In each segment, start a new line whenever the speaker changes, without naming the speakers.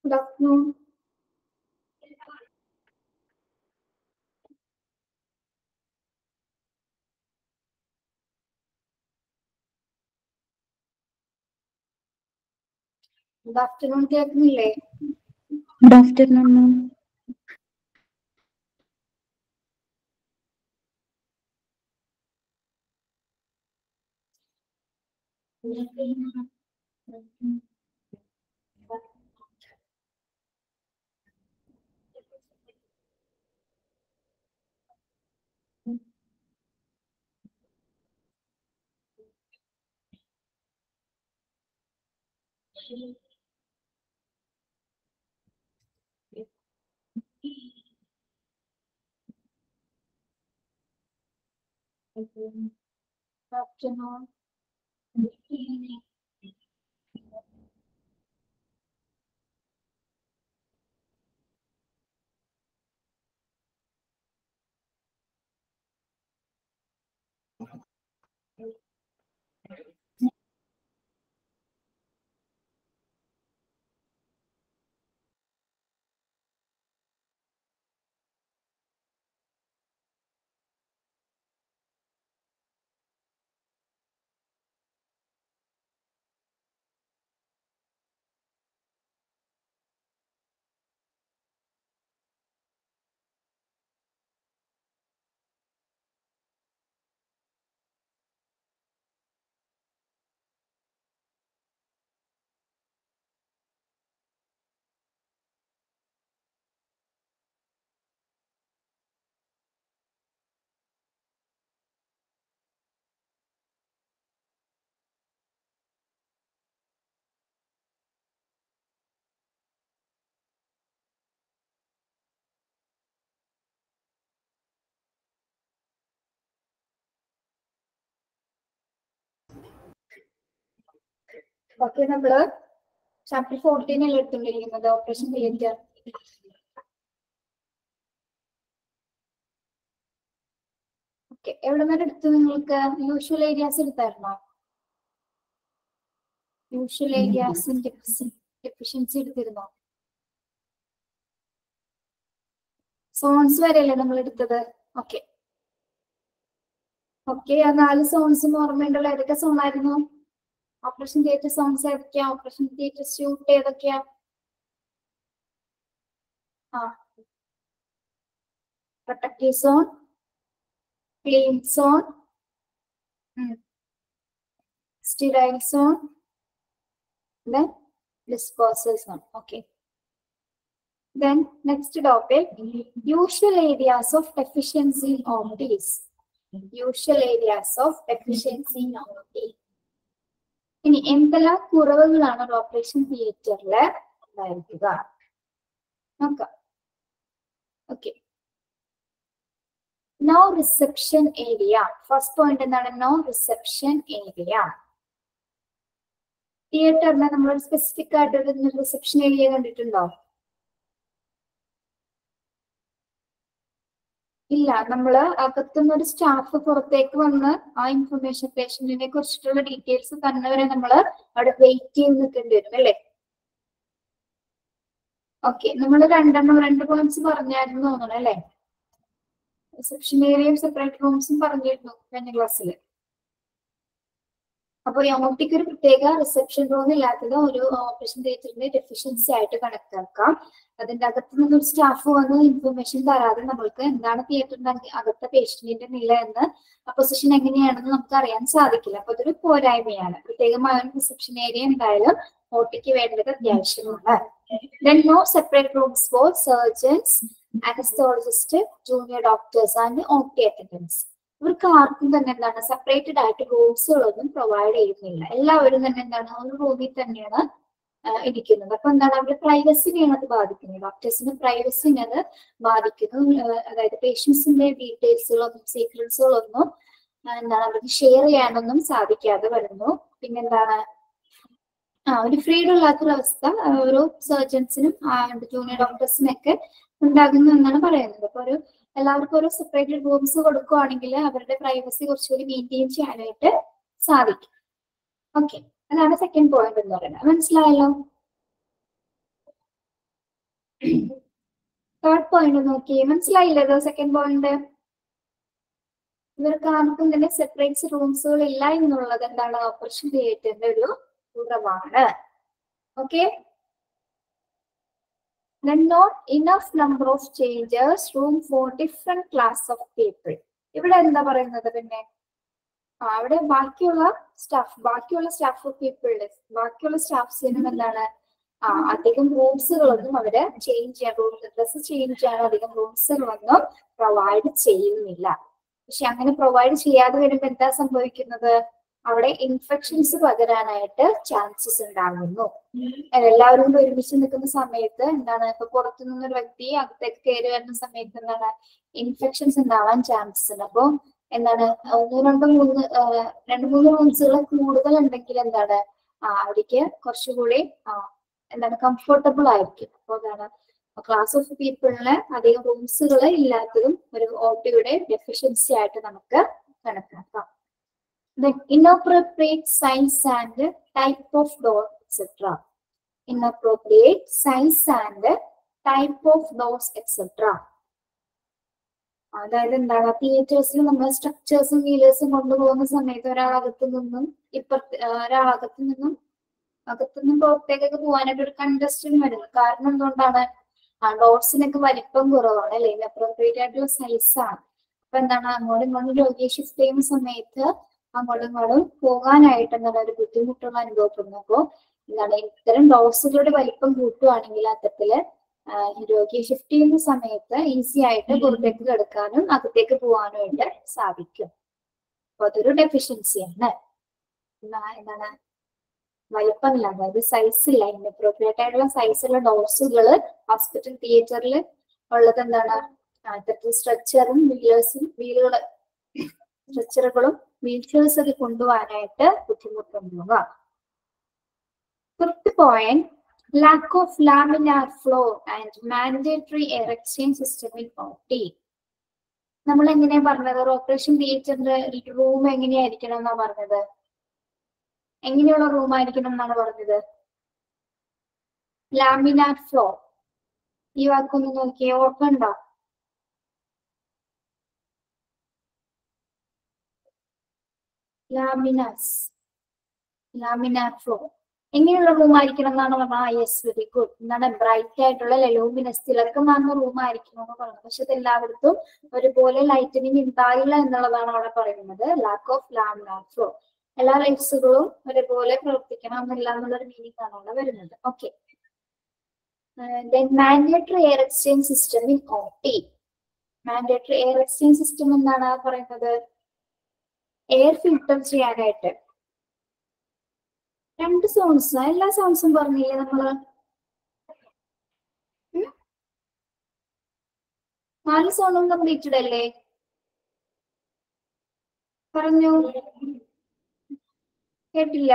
Good afternoon. Good afternoon കേൾക്കുന്നില്ലേ
good afternoon ma'am
Good afternoon. Okay നമ്മള് chapter fourteen അല്ലേ എടുത്തുകൊണ്ടിരിക്കുന്നത് ഓപ്പറേഷൻ തിയേറ്റർ ഓക്കെ എവിടെ വരെ എടുത്തു നിങ്ങൾക്ക് യൂഷ്വൽ ഏരിയാസ് എടുത്തായിരുന്നോ യൂഷ്വൽ ഏരിയാസും ഡെഫിഷ്യൻസി എടുത്തിരുന്നോ സോൺസ് വരെയല്ലേ നമ്മൾ എടുത്തത് ഓക്കെ ഓക്കെ ആ നാല് സോൺസും ഓർമ്മയുണ്ടല്ലോ ഏതൊക്കെ സോൺ ആയിരുന്നു ഓപ്പറേഷൻ തിയേറ്റർ സോൺസ് ഏതൊക്കെയാ ഓപ്പറേഷൻ തിയേറ്റർ ഷൂട്ട് ഏതൊക്കെയാ ആ protective zone clean zone sterile zone then dispersal zone okay then next topic usual areas of deficiency in OMTs usual areas of deficiency in OMT ഇനി എന്തെല്ലാം കുറവുകളാണ് ഒരു operation തിയേറ്ററിൽ ഉണ്ടായിരിക്കുക നോക്കാം okay no reception area first point എന്താണ് no reception area തിയേറ്ററിന് നമ്മൾ specific ആയിട്ട് ഒരു റിസപ്ഷൻ ഏരിയ കണ്ടിട്ടുണ്ടോ ഇല്ല നമ്മള് അകത്തുനിന്ന് ഒരു സ്റ്റാഫ് പുറത്തേക്ക് വന്ന് ആ ഇൻഫർമേഷൻ പേഷ്യന്റിനെ കുറിച്ചിട്ടുള്ള ഡീറ്റെയിൽസ് തന്നവരെ നമ്മൾ അവിടെ വെയിറ്റ് ചെയ്ത് നിൽക്കേണ്ടി വരും അല്ലേ ഓക്കെ നമ്മൾ രണ്ടെണ്ണം രണ്ട് പോയിന്റ്സ് പറഞ്ഞായിരുന്നു തോന്നണം അല്ലേ റിസപ്ഷൻ ഏരിയയും സെപ്പറേറ്റ് റൂംസും പറഞ്ഞിരുന്നു കഴിഞ്ഞ ക്ലാസ്സിൽ അപ്പൊ യോട്ടിക്ക് ഒരു പ്രത്യേക റിസപ്ഷൻ റൂം ഇല്ലാത്തത് ഒരു ഓപ്പറേഷൻ തിയേറ്ററിന്റെ ഡെഫിഷ്യൻസി ആയിട്ട് കണക്കാക്കാം അതിന്റെ അകത്ത് നിന്നൊരു സ്റ്റാഫ് വന്ന് ഇൻഫർമേഷൻ തരാതെ നമ്മൾക്ക് എന്താണ് തിയേറ്ററിന്റെ അകത്തെ പേഷ്യന്റിന്റെ നില എന്ന് ആ പൊസിഷൻ എങ്ങനെയാണെന്ന് നമുക്ക് അറിയാൻ സാധിക്കില്ല അപ്പൊ അതൊരു പോരായ്മയാണ് പ്രത്യേകമായ ഒരു റിസപ്ഷൻ ഏരിയ എന്തായാലും ഓട്ടിക്ക് വേണ്ടത് അത്യാവശ്യമാണ് then no separate rooms for surgeons anaesthesiologist junior doctors and OT attendants ഇവർക്ക് ആർക്കും തന്നെ എന്താണ് സെപ്പറേറ്റഡ് ആയിട്ട് റൂംസുകളൊന്നും പ്രൊവൈഡ് ചെയ്യുന്നില്ല എല്ലാവരും തന്നെ എന്താണ് ഒരു റൂമിൽ തന്നെയാണ് ഇരിക്കുന്നത് അപ്പൊ എന്താണ് അവരുടെ പ്രൈവസിനെയാണ് അത് ബാധിക്കുന്നത് ഡോക്ടേഴ്സിന്റെ പ്രൈവസിനെ അത് ബാധിക്കുന്നു അതായത് പേഷ്യൻസിന്റെ ഡീറ്റെയിൽസുകളൊന്നും സീക്രട്സുകളൊന്നും എന്താണ് അവർക്ക് ഷെയർ ചെയ്യാനൊന്നും സാധിക്കാതെ വരുന്നു പിന്നെന്താണ് ആ ഒരു ഫ്രീഡം ഇല്ലാത്തൊരവസ്ഥ ഓരോ സർജൻസിനും ജൂനിയർ ഡോക്ടേഴ്സിനൊക്കെ ഉണ്ടാകുന്നു എന്നാണ് പറയുന്നത് അപ്പൊ ഒരു എല്ലാവർക്കും ഒരു സെപ്പറേറ്റഡ് റൂംസ് കൊടുക്കുകയാണെങ്കിൽ അവരുടെ പ്രൈവസി കുറച്ചുകൂടി മെയിൻറ്റെയിൻ ചെയ്യാനായിട്ട് സാധിക്കും ഓക്കെ അതാണ് സെക്കൻഡ് പോയിന്റ് എന്ന് പറയുന്നത് മനസ്സിലായല്ലോ തേർഡ് പോയിന്റ് നോക്കി മനസ്സിലായില്ലേ സെക്കൻഡ് പോയിന്റ് ഇവർക്ക് ആർക്കും തന്നെ സെപ്പറേറ്റ് റൂംസുകൾ ഇല്ല എന്നുള്ളത് എന്താണ് ഓപ്പറേഷൻ തിയേറ്ററിന്റെ ഒരു കുറവാണ് okay then not enough number of changers room for different class of people ഇവിടെ എന്താ പറയുന്നത് പിന്നെ ആ, അവിടെ ബാക്കിയുള്ള സ്റ്റാഫ് ബാക്കിയുള്ള സ്റ്റാഫ് പീപ്പിളിന്റെ ബാക്കിയുള്ള സ്റ്റാഫ്സിനും എന്താണ് ആ അധികം റൂംസുകളൊന്നും അവര് ചേഞ്ച് ചെയ്യാൻ റൂം ഡ്രസ് ചേഞ്ച് ചെയ്യാൻ അധികം റൂംസുകളൊന്നും പ്രൊവൈഡ് ചെയ്യുന്നില്ല പക്ഷെ അങ്ങനെ പ്രൊവൈഡ് ചെയ്യാതെ വരുമ്പോ എന്താ സംഭവിക്കുന്നത് അവിടെ ഇൻഫെക്ഷൻസ് പകരാനായിട്ട് ചാൻസസ് ഉണ്ടാകുന്നു എല്ലാവരും കൂടി ഒരുമിച്ച് നിൽക്കുന്ന സമയത്ത് എന്താണ് ഇപ്പൊ പുറത്തു നിന്നൊരു വ്യക്തി അകത്തേക്ക് കയറി വരുന്ന സമയത്ത് എന്താണ് ഇൻഫെക്ഷൻസ് ഉണ്ടാവാൻ ചാൻസസ് ഉണ്ട് അപ്പൊ എന്താണ് ഒന്ന് രണ്ട് മൂന്ന് ആ, രണ്ട് മൂന്ന് റൂംസുകൾ കൂടുതൽ ഉണ്ടെങ്കിൽ എന്താണ് ആ അവിടേക്ക് കുറച്ചുകൂടി ആ എന്താണ് കംഫർട്ടബിൾ ആയിരിക്കും അപ്പൊ എന്താണ് ക്ലാസ് ഓഫ് പീപ്പിളിന് അധികം റൂംസുകൾ ഇല്ലാത്തതും ഒരു ഓട്ടിയുടെ ഡെഫിഷ്യൻസി ആയിട്ട് നമുക്ക് കണക്കാക്കാം then inappropriate size and type of door etc inappropriate size and type of doors etc അതായത് എന്താണ് തിയേറ്റേഴ്സിൽ നമ്മൾ സ്ട്രക്ചേഴ്സും വീലേഴ്സും കൊണ്ടുപോകുന്ന സമയത്ത് ഒരാളകത്ത് നിന്നും ഇപ്പുറത്ത് ആ, ഒരാളകത്ത് നിന്നും അകത്തു നിന്നും പുറത്തേക്കൊക്കെ പോകാനായിട്ട് ഒരു കണ്ടസ്റ്റന്റ് വരുന്നു കാരണം എന്തുകൊണ്ടാണ് ആ ഡോർസിനൊക്കെ വലിപ്പം കുറവാണ് അല്ലെ ഇൻഅപ്രോപ്രിയേറ്റ് ആയിട്ടുള്ള സൈസാണ് അപ്പൊ എന്താണ് അങ്ങോട്ടും ഇങ്ങോട്ടും രോഗിയെ ഷിഫ്റ്റ് ചെയ്യുന്ന സമയത്ത് അങ്ങോട്ടും ഇങ്ങോട്ടും പോകാനായിട്ട് എന്താണ് ഒരു ബുദ്ധിമുട്ടുള്ള അനുഭവപ്പെടുന്നു അപ്പോ എന്താണ് ഇത്തരം ഡോസുകളുടെ വലിപ്പം കൂട്ടുവാണെങ്കിൽ അത്തരത്തില് ആ, രോഗിയെ ഷിഫ്റ്റ് ചെയ്യുന്ന സമയത്ത് ഈസി ആയിട്ട് പുറത്തേക്ക് കിടക്കാനും അകത്തേക്ക് പോകാനും ആയിട്ട് സാധിക്കും അപ്പൊ അതൊരു ഡെഫിഷ്യൻസിയാണ് എന്താണ് വലിപ്പമില്ല അതായത് സൈസ് ഇല്ല ഇൻഅപ്രോപ്രിയേറ്റ് ആയിട്ടുള്ള സൈസുള്ള ഡോസുകൾ ഹോസ്പിറ്റൽ തിയേറ്ററിൽ ഉള്ളത് എന്താണ് ആ, ഇത്തരത്തിൽ സ്ട്രെച്ചറും വീലേഴ്സും വീലുകൾ സ്ട്രെച്ചറുകളും വീൽചെയർസ് ഒക്കെ കൊണ്ടുപോകാനായിട്ട് ബുദ്ധിമുട്ടുണ്ടാവുക fifth point lack of laminar flow and mandatory air exchange system in OT നമ്മൾ എങ്ങനെയാ പറഞ്ഞത് ഓപ്പറേഷൻ തിയേറ്ററിന്റെ റൂം എങ്ങനെയായിരിക്കണം എന്നാ പറഞ്ഞത് എങ്ങനെയുള്ള റൂം ആയിരിക്കണം എന്നാണ് പറഞ്ഞത് ലാമിനാർ ഫ്ലോ ഈ വാക്കൊന്ന് നോക്കിയേ ഓർക്കണ്ടോ ലാമിനാസ് ലാമിനാർ ഫ്ലോ എങ്ങനെയുള്ള റൂം ആയിരിക്കണം എന്നാണ് പറഞ്ഞത് ആ യെസ് വെരി ഗുഡ് എന്താണ് ബ്രൈറ്റ് ആയിട്ടുള്ള ലൂമിനസ് തിളക്കമാർന്ന റൂം ആയിരിക്കണം എന്ന് പറയുന്നത് പക്ഷെ അത് എല്ലായിടത്തും ഒരുപോലെ ലൈറ്റനിങ് ഉണ്ടായില്ല എന്നുള്ളതാണ് അവിടെ പറയുന്നത് ലാക്ക് ഓഫ് ലാമിനാർ ഫ്ലോ എല്ലാ ലൈറ്റ്സുകളും ഒരുപോലെ പ്രവർത്തിക്കണം എന്നില്ല എന്നുള്ളൊരു മീനിങ് ആണ് അവിടെ വരുന്നത് okay then mandatory air exchange system in OT mandatory air exchange system എന്താണ് പറയുന്നത് എയർ ഫിൽട്ടർ ചെയ്യാനായിട്ട് രണ്ട് സോൺസ് എല്ലാ സോൺസും പറഞ്ഞില്ലേ നമ്മള് ഉം? നാല് സോണും കംപ്ലീറ്റഡ് അല്ലേ പറഞ്ഞു കേട്ടില്ല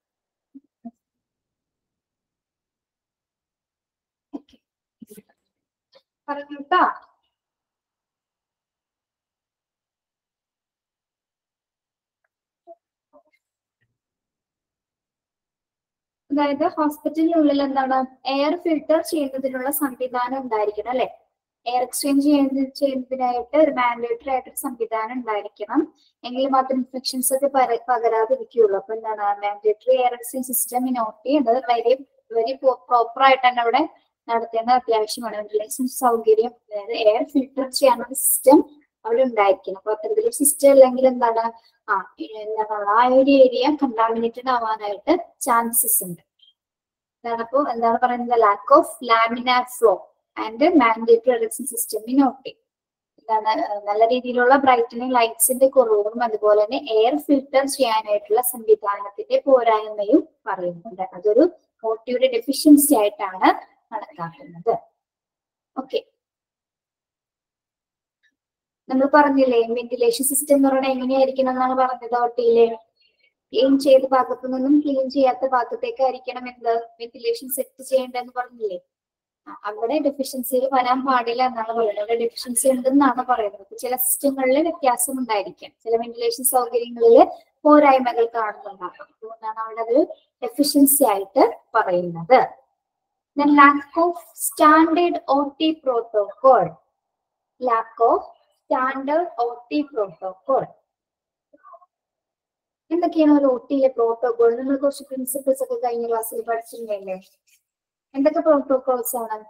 Okay. പറഞ്ഞു കേട്ടാ അതായത് ഹോസ്പിറ്റലിനുള്ളിൽ എന്താണ് എയർ ഫിൽട്ടർ ചെയ്യുന്നതിനുള്ള സംവിധാനം ഉണ്ടായിരിക്കണം അല്ലെ എയർ എക്സ്ചേഞ്ച് ചെയ്യുന്ന ചെയ്യുന്നതിനായിട്ട് ഒരു മാൻഡേറ്ററി ആയിട്ടൊരു സംവിധാനം ഉണ്ടായിരിക്കണം എങ്കിൽ മാത്രം ഇൻഫെക്ഷൻസ് ഒക്കെ പര- പകരാതിരിക്കുകയുള്ളൂ അപ്പൊ എന്താണ് മാൻഡേറ്ററി എയർ എക്സ്ചേഞ്ച് സിസ്റ്റം നോട്ടി അത് വെരി വെരി പ്രോപ്പർ ആയിട്ട് തന്നെ അവിടെ നടത്തേണ്ടത് അത്യാവശ്യമാണ് വെന്റിലേഷൻ സൗകര്യം അതായത് എയർ ഫിൽട്ടർ ചെയ്യാനുള്ള സിസ്റ്റം അവിടെ ഉണ്ടായിരിക്കണം അപ്പൊ അത്തരത്തിലൊരു സിസ്റ്റം അല്ലെങ്കിൽ എന്താണ് ആ എന്താണ് ആ ഒരു ഏരിയ കണ്ടാമിനേറ്റഡ് ആവാനായിട്ട് ചാൻസസ് ഉണ്ട് അതാണ് അപ്പോ എന്താണ് പറയുന്നത് lack of laminar flow and mandatory reduction system in OT എന്താണ് ഏഹ് നല്ല രീതിയിലുള്ള ബ്രൈറ്റനിങ് ലൈറ്റ്സിന്റെ കുറവുകളും അതുപോലെ തന്നെ എയർ ഫിൽട്ടർ ചെയ്യാനായിട്ടുള്ള സംവിധാനത്തിന്റെ പോരായ്മയും പറയുന്നുണ്ട് അതൊരു ഓട്ടിയുടെ ഡെഫിഷ്യൻസി ആയിട്ടാണ് കണക്കാക്കുന്നത് ഓക്കെ നമ്മൾ പറഞ്ഞില്ലേ വെന്റിലേഷൻ സിസ്റ്റം എന്ന് പറയുന്നത് എങ്ങനെയായിരിക്കണം എന്നാണ് പറഞ്ഞത് ഓട്ടിയിലെ ക്ലീൻ ചെയ്ത ഭാഗത്തു നിന്നും ക്ലീൻ ചെയ്യാത്ത ഭാഗത്തേക്കായിരിക്കണം എന്ത് വെന്റിലേഷൻ സെറ്റ് ചെയ്യേണ്ടതെന്ന് പറഞ്ഞില്ലേ ആ, അവിടെ ഡെഫിഷ്യൻസികൾ വരാൻ പാടില്ല എന്നാണ് പറയുന്നത് അവിടെ ഡെഫിഷ്യൻസി ഉണ്ടെന്നാണ് പറയുന്നത് ചില സിസ്റ്റങ്ങളിൽ വ്യത്യാസം ഉണ്ടായിരിക്കാം ചില വെന്റിലേഷൻ സൗകര്യങ്ങളിൽ പോരായ്മകൾ കാണുന്നുണ്ടാകും അതുകൊണ്ടാണ് അവിടെ അതൊരു ഡെഫിഷ്യൻസി ആയിട്ട് പറയുന്നത് then lack of standard OT protocol lack of standard OT protocol എന്തൊക്കെയാണ് ഒരു ഒട്ടിയിലെ പ്രോട്ടോകോൾ നിങ്ങൾ കുറച്ച് പ്രിൻസിപ്പിൾസ് ഒക്കെ കഴിഞ്ഞ ക്ലാസ്സിൽ പഠിച്ചിട്ടുണ്ടല്ലേ എന്തൊക്കെ പ്രോട്ടോകോൾസ് ആണ്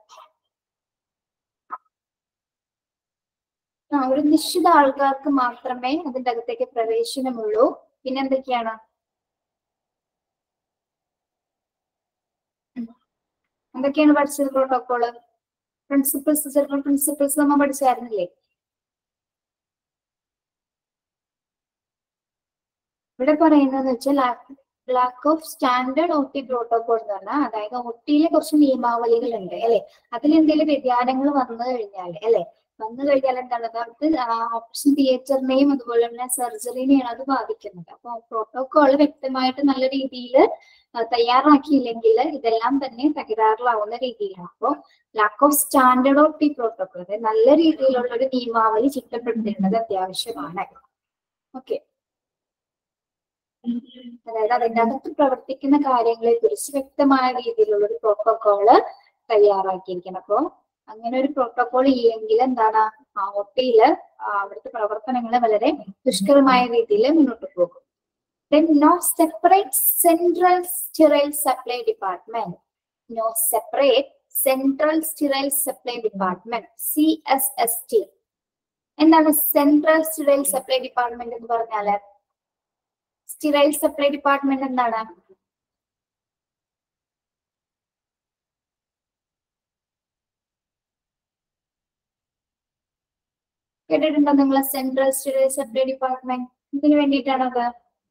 ആ ഒരു നിശ്ചിത ആൾക്കാർക്ക് മാത്രമേ അതിന്റെ അകത്തേക്ക് പ്രവേശനമുള്ളൂ പിന്നെ എന്തൊക്കെയാണ് ഉം. എന്തൊക്കെയാണ് പഠിച്ചത് പ്രോട്ടോകോള് പ്രിൻസിപ്പിൾസ് ചിലപ്പോൾ പ്രിൻസിപ്പിൾസ് നമ്മൾ പഠിച്ചായിരുന്നില്ലേ ഇവിടെ പറയുന്നത് വെച്ചാൽ lack of standard O T protocol എന്ന് പറഞ്ഞാൽ അതായത് ഒട്ടിയിലെ കുറച്ച് നിയമാവലികൾ ഉണ്ട് അല്ലെ അതിൽ എന്തെങ്കിലും വ്യതിയാനങ്ങൾ വന്നു കഴിഞ്ഞാൽ അല്ലെ വന്നു കഴിഞ്ഞാൽ എന്താണ് നമുക്ക് ഓപ്പറേഷൻ തിയേറ്ററിനെയും അതുപോലെ തന്നെ സർജറിനെയാണ് അത് ബാധിക്കുന്നത് അപ്പൊ പ്രോട്ടോകോൾ വ്യക്തമായിട്ട് നല്ല രീതിയിൽ തയ്യാറാക്കിയില്ലെങ്കിൽ ഇതെല്ലാം തന്നെ തകരാറിലാവുന്ന രീതിയിലാണ് അപ്പോൾ lack of standard of T protocol അതായത് നല്ല രീതിയിലുള്ള ഒരു നിയമാവലി ചിട്ടപ്പെടുത്തേണ്ടത് അത്യാവശ്യമാണ് ഓക്കെ അതായത് അതിന്റെ അകത്ത് പ്രവർത്തിക്കുന്ന കാര്യങ്ങളെ കുറിച്ച് വ്യക്തമായ രീതിയിലുള്ള ഒരു പ്രോട്ടോകോള് തയ്യാറാക്കിയിരിക്കണം അപ്പോ അങ്ങനെ ഒരു പ്രോട്ടോകോൾ ഇല്ലെങ്കിൽ എന്താണ് ആ ഒട്ടിയില് അവിടുത്തെ പ്രവർത്തനങ്ങൾ വളരെ ദുഷ്കരമായ രീതിയിൽ മുന്നോട്ട് പോകും then no separate central sterile supply department no separate central sterile supply department CSST എന്താണ് സെൻട്രൽ സ്റ്റെറൈൽ സപ്ലൈ ഡിപ്പാർട്ട്മെന്റ് എന്ന് പറഞ്ഞാല് സ്റ്റെറൈൽ സപ്ലൈ ഡിപ്പാർട്ട്മെന്റ് എന്താണ് കേട്ടിട്ടുണ്ടോ നിങ്ങൾ സെൻട്രൽ സ്റ്റെറൈൽ സപ്ലൈ ഡിപ്പാർട്ട്മെന്റ് ഇതിനു വേണ്ടിയിട്ടാണത്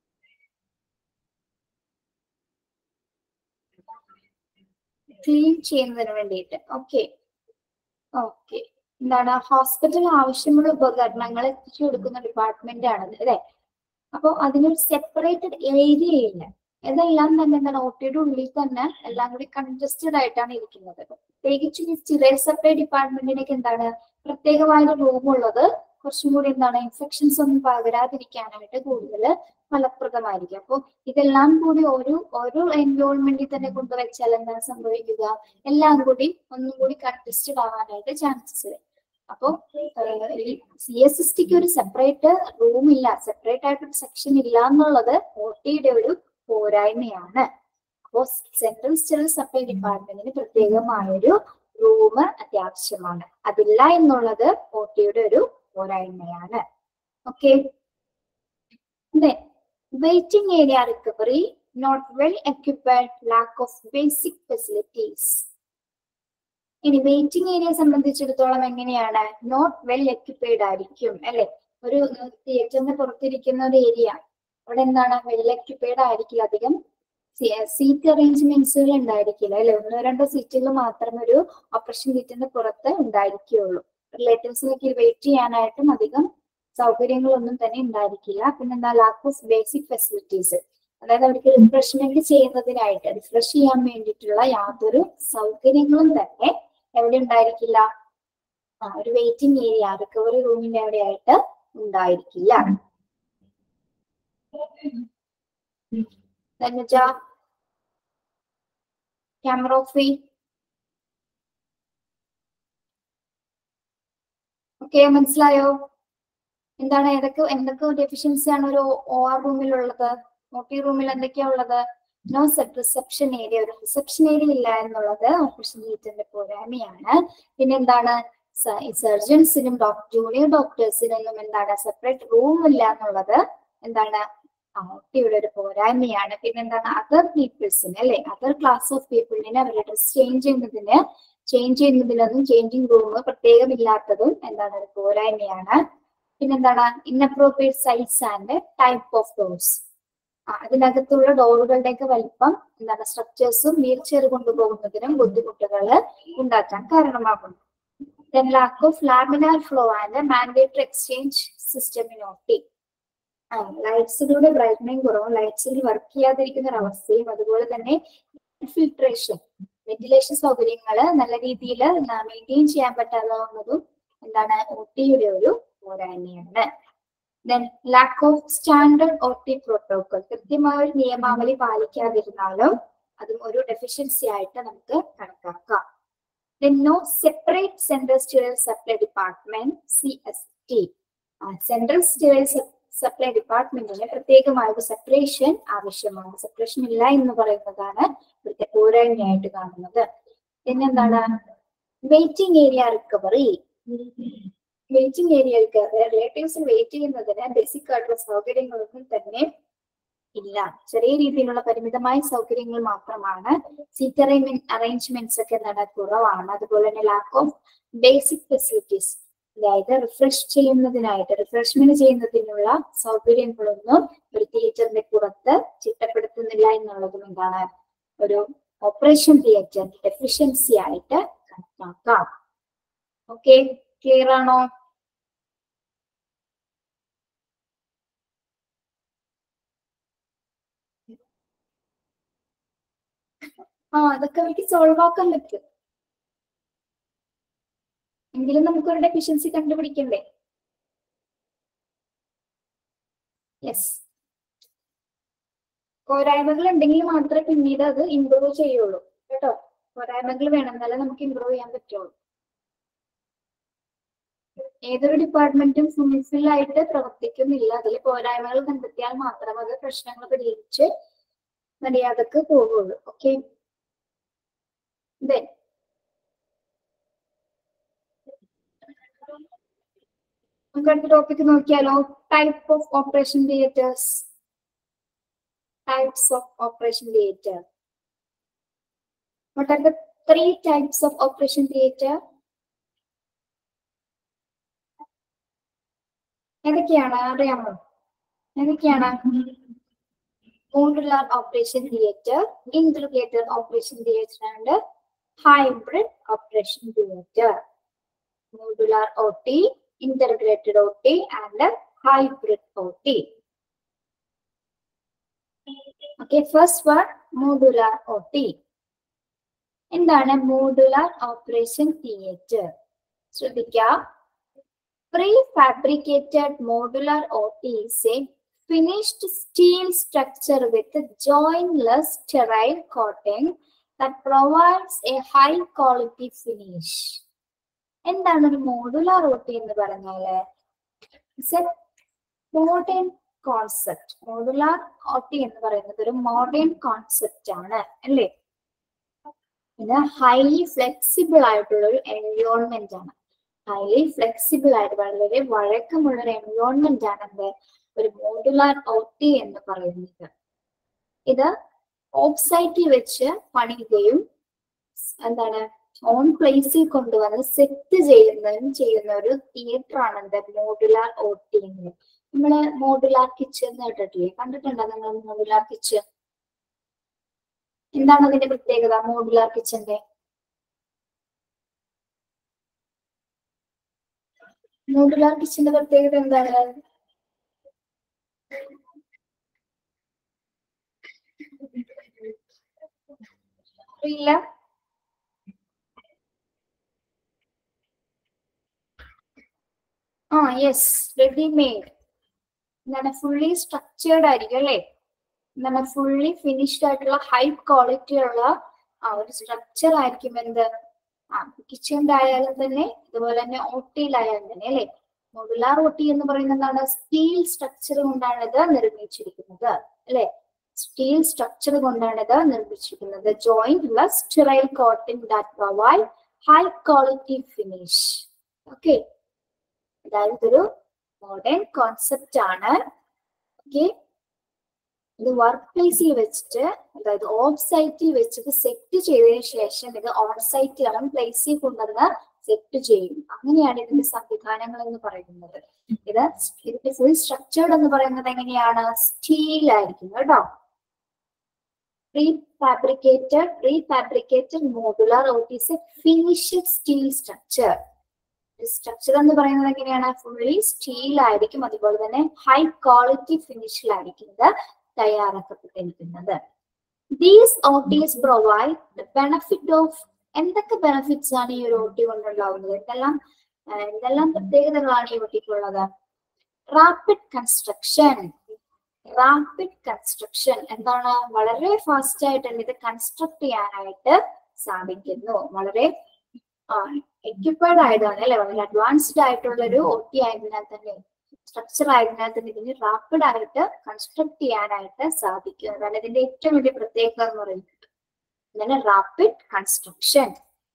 ക്ലീൻ ചെയ്യുന്നതിന് വേണ്ടിയിട്ട് ഓക്കെ ഓക്കെ എന്താണ് ഹോസ്പിറ്റൽ ആവശ്യമുള്ള ഉപകരണങ്ങൾ എത്തിച്ചു കൊടുക്കുന്ന ഡിപ്പാർട്ട്മെന്റ് ആണത് അല്ലെ അപ്പൊ അതിനൊരു സെപ്പറേറ്റഡ് ഏരിയ ഇല്ല ഇതെല്ലാം തന്നെ എന്താണ് ഒട്ടിയുടെ ഉള്ളിൽ തന്നെ എല്ലാം കൂടി കൺജസ്റ്റഡ് ആയിട്ടാണ് ഇരിക്കുന്നത് പ്രത്യേകിച്ചും ഈ സ്റ്റിറൈൽ സപ്ലൈ ഡിപ്പാർട്ട്മെന്റിനൊക്കെ എന്താണ് പ്രത്യേകമായ റൂം ഉള്ളത് കുറച്ചും കൂടി എന്താണ് ഇൻഫെക്ഷൻസ് ഒന്നും പകരാതിരിക്കാനായിട്ട് കൂടുതൽ ഫലപ്രദമായിരിക്കും അപ്പോൾ ഇതെല്ലാം കൂടി ഒരു ഒരു എൻവയോൺമെന്റിൽ തന്നെ കൊണ്ടുവച്ചാൽ എന്താണ് സംഭവിക്കുക എല്ലാം കൂടി ഒന്നും കൂടി കൺജസ്റ്റഡ് ആവാനായിട്ട് ചാൻസസ് അപ്പോൾ ഈ സി എസ് എസ് ടിക്ക് ഒരു സെപ്പറേറ്റ് റൂം ഇല്ല സെപ്പറേറ്റ് ആയിട്ട് ഒരു സെക്ഷൻ ഇല്ല എന്നുള്ളത് ഒട്ടിയുടെ ഒരു പോരായ്മയാണ് അപ്പോൾ സെൻട്രൽ സ്റ്റെറൽ സപ്ലൈ ഡിപ്പാർട്ട്മെന്റിന് പ്രത്യേകമായൊരു റൂം അത്യാവശ്യമാണ് അതില്ല എന്നുള്ളത് ഒട്ടിയുടെ ഒരു പോരായ്മയാണ് okay waiting area recovery not well equipped lack of basic facilities ഇനി വെയിറ്റിംഗ് ഏരിയ സംബന്ധിച്ചിടത്തോളം എങ്ങനെയാണ് നോട്ട് വെൽ എക്യുപ്പൈഡ് ആയിരിക്കും അല്ലെ ഒരു തിയേറ്ററിന് പുറത്തിരിക്കുന്ന ഒരു ഏരിയ അവിടെ എന്താണ് വെൽ എക്യുപ്പൈഡ് ആയിരിക്കില്ല അധികം സീറ്റ് അറേഞ്ച്മെന്റ്സുകൾ ഉണ്ടായിരിക്കില്ല അല്ലെ ഒന്നോ രണ്ടോ സീറ്റുകൾ മാത്രമേ ഒരു ഓപ്പറേഷൻ തിയേറ്ററിന്റെ പുറത്ത് ഉണ്ടായിരിക്കുകയുള്ളൂ റിലേറ്റീവ്സിനൊക്കെ വെയിറ്റ് ചെയ്യാനായിട്ടും അധികം സൗകര്യങ്ങളൊന്നും തന്നെ ഉണ്ടായിരിക്കില്ല പിന്നെന്താ ലാക്ക് ഓഫ് ബേസിക് ഫെസിലിറ്റീസ് അതായത് അവർക്ക് റിഫ്രഷ്മെന്റ് ചെയ്യുന്നതിനായിട്ട് റിഫ്രഷ് ചെയ്യാൻ വേണ്ടിയിട്ടുള്ള യാതൊരു സൗകര്യങ്ങളും തന്നെ എവിടെ ഉണ്ടായിരിക്കില്ല ആ ഒരു വെയിറ്റിംഗ് ഏരിയ റിക്കവറി റൂമിന്റെ എവിടെയായിട്ട് ഉണ്ടായിരിക്കില്ല ധനുജ ക്യാമറ ഓഫ് ഓക്കെ മനസ്സിലായോ എന്താണ് ഏതൊക്കെ എന്തൊക്കെ ഡെഫിഷ്യൻസി ആണ് ഒരു ഒ ആർ റൂമിലുള്ളത് ഒ ടി റൂമിൽ എന്തൊക്കെയാ ഉള്ളത് നോ റിസപ്ഷൻ ഏരിയ ഒരു റിസപ്ഷൻ ഏരിയ ഇല്ല എന്നുള്ളത് ഓപ്പറേഷൻ തിയേറ്ററിന്റെ പോരായ്മയാണ് പിന്നെ എന്താണ് സർജൻസിനും ജൂനിയർ ഡോക്ടേഴ്സിനൊന്നും എന്താണ് സെപ്പറേറ്റ് റൂം ഇല്ല എന്നുള്ളത് എന്താണ് ഒട്ടിയുടെ ഒരു പോരായ്മയാണ് പിന്നെ എന്താണ് അതർ പീപ്പിൾസിന് അല്ലെ അതർ ക്ലാസ് ഓഫ് പീപ്പിളിനെ അവരുടെ ഡ്രസ് ചേഞ്ച് ചെയ്യുന്നതിന് ചേഞ്ച് ചെയ്യുന്നതിനൊന്നും ചേഞ്ചിങ് റൂം പ്രത്യേകമില്ലാത്തതും എന്താണ് ഒരു പോരായ്മയാണ് പിന്നെന്താണ് inappropriate size and type of doors അതിനകത്തുള്ള ഡോറുകളുടെയൊക്കെ വലിപ്പം എന്താണ് സ്ട്രക്ചേഴ്സും വീൽ ചെയർ കൊണ്ടുപോകുന്നതിനും ബുദ്ധിമുട്ടുകൾ ഉണ്ടാക്കാൻ കാരണമാകുന്നു then lack of laminar flow and mandatory exchange system in OT. ലൈറ്റ്സുകളുടെ ബ്രൈറ്റ്നിങ് കുറവും ലൈറ്റ്സുകൾ വർക്ക് ചെയ്യാതിരിക്കുന്ന ഒരു അവസ്ഥയും അതുപോലെ തന്നെ ഫിൽട്രേഷൻ വെന്റിലേഷൻ സൗകര്യങ്ങൾ നല്ല രീതിയിൽ മെയിൻറ്റെയിൻ ചെയ്യാൻ പറ്റാതാവുന്നതും എന്താണ് ഒട്ടിയുടെ ഒരു പോരായ്മയാണ് then lack of standard O T protocol കൃത്യമായ ഒരു നിയമാവലി പാലിക്കാതിരുന്നാലും അതും ഒരു ഡെഫിഷ്യൻസി ആയിട്ട് നമുക്ക് കണക്കാക്കാം Then no separate central sterile supply department CST. Central sterile supply ഡിപ്പാർട്ട്മെന്റിന് പ്രത്യേകമായ ഒരു സെപ്പറേഷൻ ആവശ്യമാണ് സെപ്പറേഷൻ ഇല്ല എന്ന് പറയുന്നതാണ് ഇവിടുത്തെ പോരായ്മയായിട്ട് കാണുന്നത് പിന്നെന്താണ് waiting area recovery waiting area recovery റിലേറ്റീവ്സിന് വെയിറ്റ് ചെയ്യുന്നതിന് ബേസിക് ആയിട്ടുള്ള സൗകര്യങ്ങളൊന്നും തന്നെ ഇല്ല ചെറിയ രീതിയിലുള്ള പരിമിതമായ സൗകര്യങ്ങൾ മാത്രമാണ് സീറ്റ് അറേഞ്ച്മെന്റ്സ് ഒക്കെ എന്താണ് കുറവാണ് അതുപോലെ തന്നെ ലാക്ക് ഓഫ് ബേസിക് ഫെസിലിറ്റീസ് അതായത് റിഫ്രഷ് ചെയ്യുന്നതിനായിട്ട് റിഫ്രഷ്മെന്റ് ചെയ്യുന്നതിനുള്ള സൗകര്യങ്ങളൊന്നും ഒരു തിയേറ്ററിന്റെ പുറത്ത് ചിട്ടപ്പെടുത്തുന്നില്ല എന്നുള്ളതും എന്താണ് ഒരു ഓപ്പറേഷൻ തിയേറ്റർ ഡെഫിഷ്യൻസി ആയിട്ട് കണക്കാക്കാം ഓക്കെ ക്ലിയർ ആണോ ആ അതൊക്കെ അവർക്ക് സോൾവ് ആക്കാൻ പറ്റും എങ്കിലും നമുക്കൊരു ഡെഫിഷ്യൻസി കണ്ടുപിടിക്കണ്ടേ യെസ് പോരായ്മകൾ ഉണ്ടെങ്കിൽ മാത്രമേ പിന്നീട് അത് ഇമ്പ്രൂവ് ചെയ്യുള്ളൂ കേട്ടോ പോരായ്മകൾ വേണം എന്നാലേ നമുക്ക് ഇമ്പ്രൂവ് ചെയ്യാൻ പറ്റുള്ളൂ ഏതൊരു ഡിപ്പാർട്ട്മെന്റും ഫുൾഫിൽ ആയിട്ട് പ്രവർത്തിക്കുന്നില്ല അതിൽ പോരായ്മകൾ കണ്ടെത്തിയാൽ മാത്രം അത് പ്രശ്നങ്ങൾ പരിഹരിച്ച് മര്യാദക്ക് പോവുള്ളൂ ഓക്കെ Then നമുക്ക് അടുത്ത ടോപ്പിക് നോക്കിയാലോ type of operation theatres types of operation theatre What are the three types of operation theater? ഏതൊക്കെയാണ് അറിയാമോ ഏതൊക്കെയാണ് modular operation theater, integrated operation theater, and hybrid operation theater. Modular OT, integrated OT, and hybrid OT. Okay, first one, modular OT. എന്താണ് modular operation theatre ശ്രദ്ധിക്കാം prefabricated modular O T is a finished steel structure with a jointless sterile coating that provides a high quality finish. എന്താണ് ഒരു modular ഓട്ടി എന്ന് പറഞ്ഞാല് modern concept modular ഓട്ടി എന്ന് പറയുന്നത് ഒരു modern concept ആണ് അല്ലേ ഇത് ഹൈലി ഫ്ലെക്സിബിൾ ആയിട്ടുള്ള ഒരു എൻവയോൺമെന്റ് ആണ് ഹൈലി ഫ്ലെക്സിബിൾ ആയിട്ട് വളരെ വഴക്കമുള്ള ഒരു എൻവയോൺമെന്റ് ആണ് എന്ത് ഒരു മോഡുലാർ ഔട്ടി എന്ന് പറയുന്നത് ഇത് ഓഫ് സൈറ്റിൽ വെച്ച് പണിയുകയും എന്താണ് ഓൺ പ്ലേസിൽ കൊണ്ടുവന്ന് സെറ്റ് ചെയ്യുന്നതും ചെയ്യുന്ന ഒരു തിയേറ്റർ ആണ് എന്ത് മോഡുലാർ ഔട്ടി എന്ന് നമ്മള് മോഡുലാർ കിച്ചൺ കേട്ടിട്ടില്ലേ കണ്ടിട്ടുണ്ടോ നിങ്ങൾ മോഡുലാർ കിച്ചൺ എന്താണ് അതിന്റെ പ്രത്യേകത മോഡുലാർ കിച്ചന്റെ മോഡുലാർ കിച്ചന്റെ പ്രത്യേകത എന്താണ് അറിയില്ല ആ യെസ് റെഡിമെയ്ഡ് എന്താണ് ഫുള്ളി സ്ട്രക്ചേർഡ് ആയിരിക്കും അല്ലേ എന്താണ് ഫുള്ളി ഫിനിഷ്ഡ് ആയിട്ടുള്ള ഹൈ ക്വാളിറ്റി ഉള്ള ആ ഒരു സ്ട്രക്ചർ ആയിരിക്കും എന്ത് ആ കിച്ചണിന്റെ ആയാലും തന്നെ ഇതുപോലെ തന്നെ ഓട്ടിയിലായാലും തന്നെ അല്ലെ മോഡുലാർ ഓട്ടി എന്ന് പറയുന്നത് എന്താണ് സ്റ്റീൽ സ്ട്രക്ചർ കൊണ്ടാണ് ഇത് നിർമ്മിച്ചിരിക്കുന്നത് അല്ലെ സ്റ്റീൽ സ്ട്രക്ചർ കൊണ്ടാണ് ഇത് നിർമ്മിച്ചിരിക്കുന്നത് joint plus sterile coating that provide high quality finish okay അതായത് ഇതൊരു മോഡേൺ കോൺസെപ്റ്റ് ആണ് ഓക്കെ ഇത് വർക്ക് പ്ലേസിൽ വെച്ചിട്ട് അതായത് ഓഫ് സൈറ്റിൽ വെച്ചിട്ട് സെറ്റ് ചെയ്തതിനു ശേഷം ഇത് ഓൺ സൈറ്റിലാണ് പ്ലേസിൽ കൊണ്ടുവന്ന് സെറ്റ് ചെയ്യും അങ്ങനെയാണ് ഇതിന്റെ സംവിധാനങ്ങൾ എന്ന് പറയുന്നത് ഇത് ഇതിന്റെ ഫുൾ സ്ട്രക്ചേർഡ് എന്ന് പറയുന്നത് എങ്ങനെയാണ് സ്റ്റീൽ ആയിരിക്കും കേട്ടോ prefabricated prefabricated modular OTs finished steel structure structure എന്ന് പറയുന്നത് എങ്ങനെയാണ് ഫുള്ളി സ്റ്റീൽ ആയിരിക്കും അതുപോലെ തന്നെ ഹൈ ക്വാളിറ്റി ഫിനിഷിലായിരിക്കും ഇത് തയ്യാറാക്കപ്പെട്ടിരിക്കുന്നത് these OTs provide the benefit of എന്തൊക്കെ ബെനഫിറ്റ്സ് ആണ് ഈ ഒരു ഓട്ടി കൊണ്ടുണ്ടാവുന്നത് എന്തെല്ലാം എന്തെല്ലാം പ്രത്യേകതകളാണ് ഈ ഓട്ടിക്കുള്ളത് റാപ്പിഡ് കൺസ്ട്രക്ഷൻ റാപ്പിഡ് കൺസ്ട്രക്ഷൻ എന്താണ് വളരെ ഫാസ്റ്റ് ആയിട്ട് തന്നെ ഇത് കൺസ്ട്രക്ട് ചെയ്യാനായിട്ട് സാധിക്കുന്നു വളരെ എക്യുപ്പേർഡ് ആയതാണ് അല്ലെ വളരെ അഡ്വാൻസ്ഡ് ആയിട്ടുള്ള ഒരു ഒ ടി ആയതിനാൽ തന്നെ സ്ട്രക്ചർ ആയതിനാൽ തന്നെ ഇതിന് റാപ്പിഡ് ആയിട്ട് കൺസ്ട്രക്ട് ചെയ്യാനായിട്ട് സാധിക്കും അതാണ് ഇതിന്റെ ഏറ്റവും വലിയ പ്രത്യേകത എന്ന് പറയുന്നത് ഇങ്ങനെ rapid construction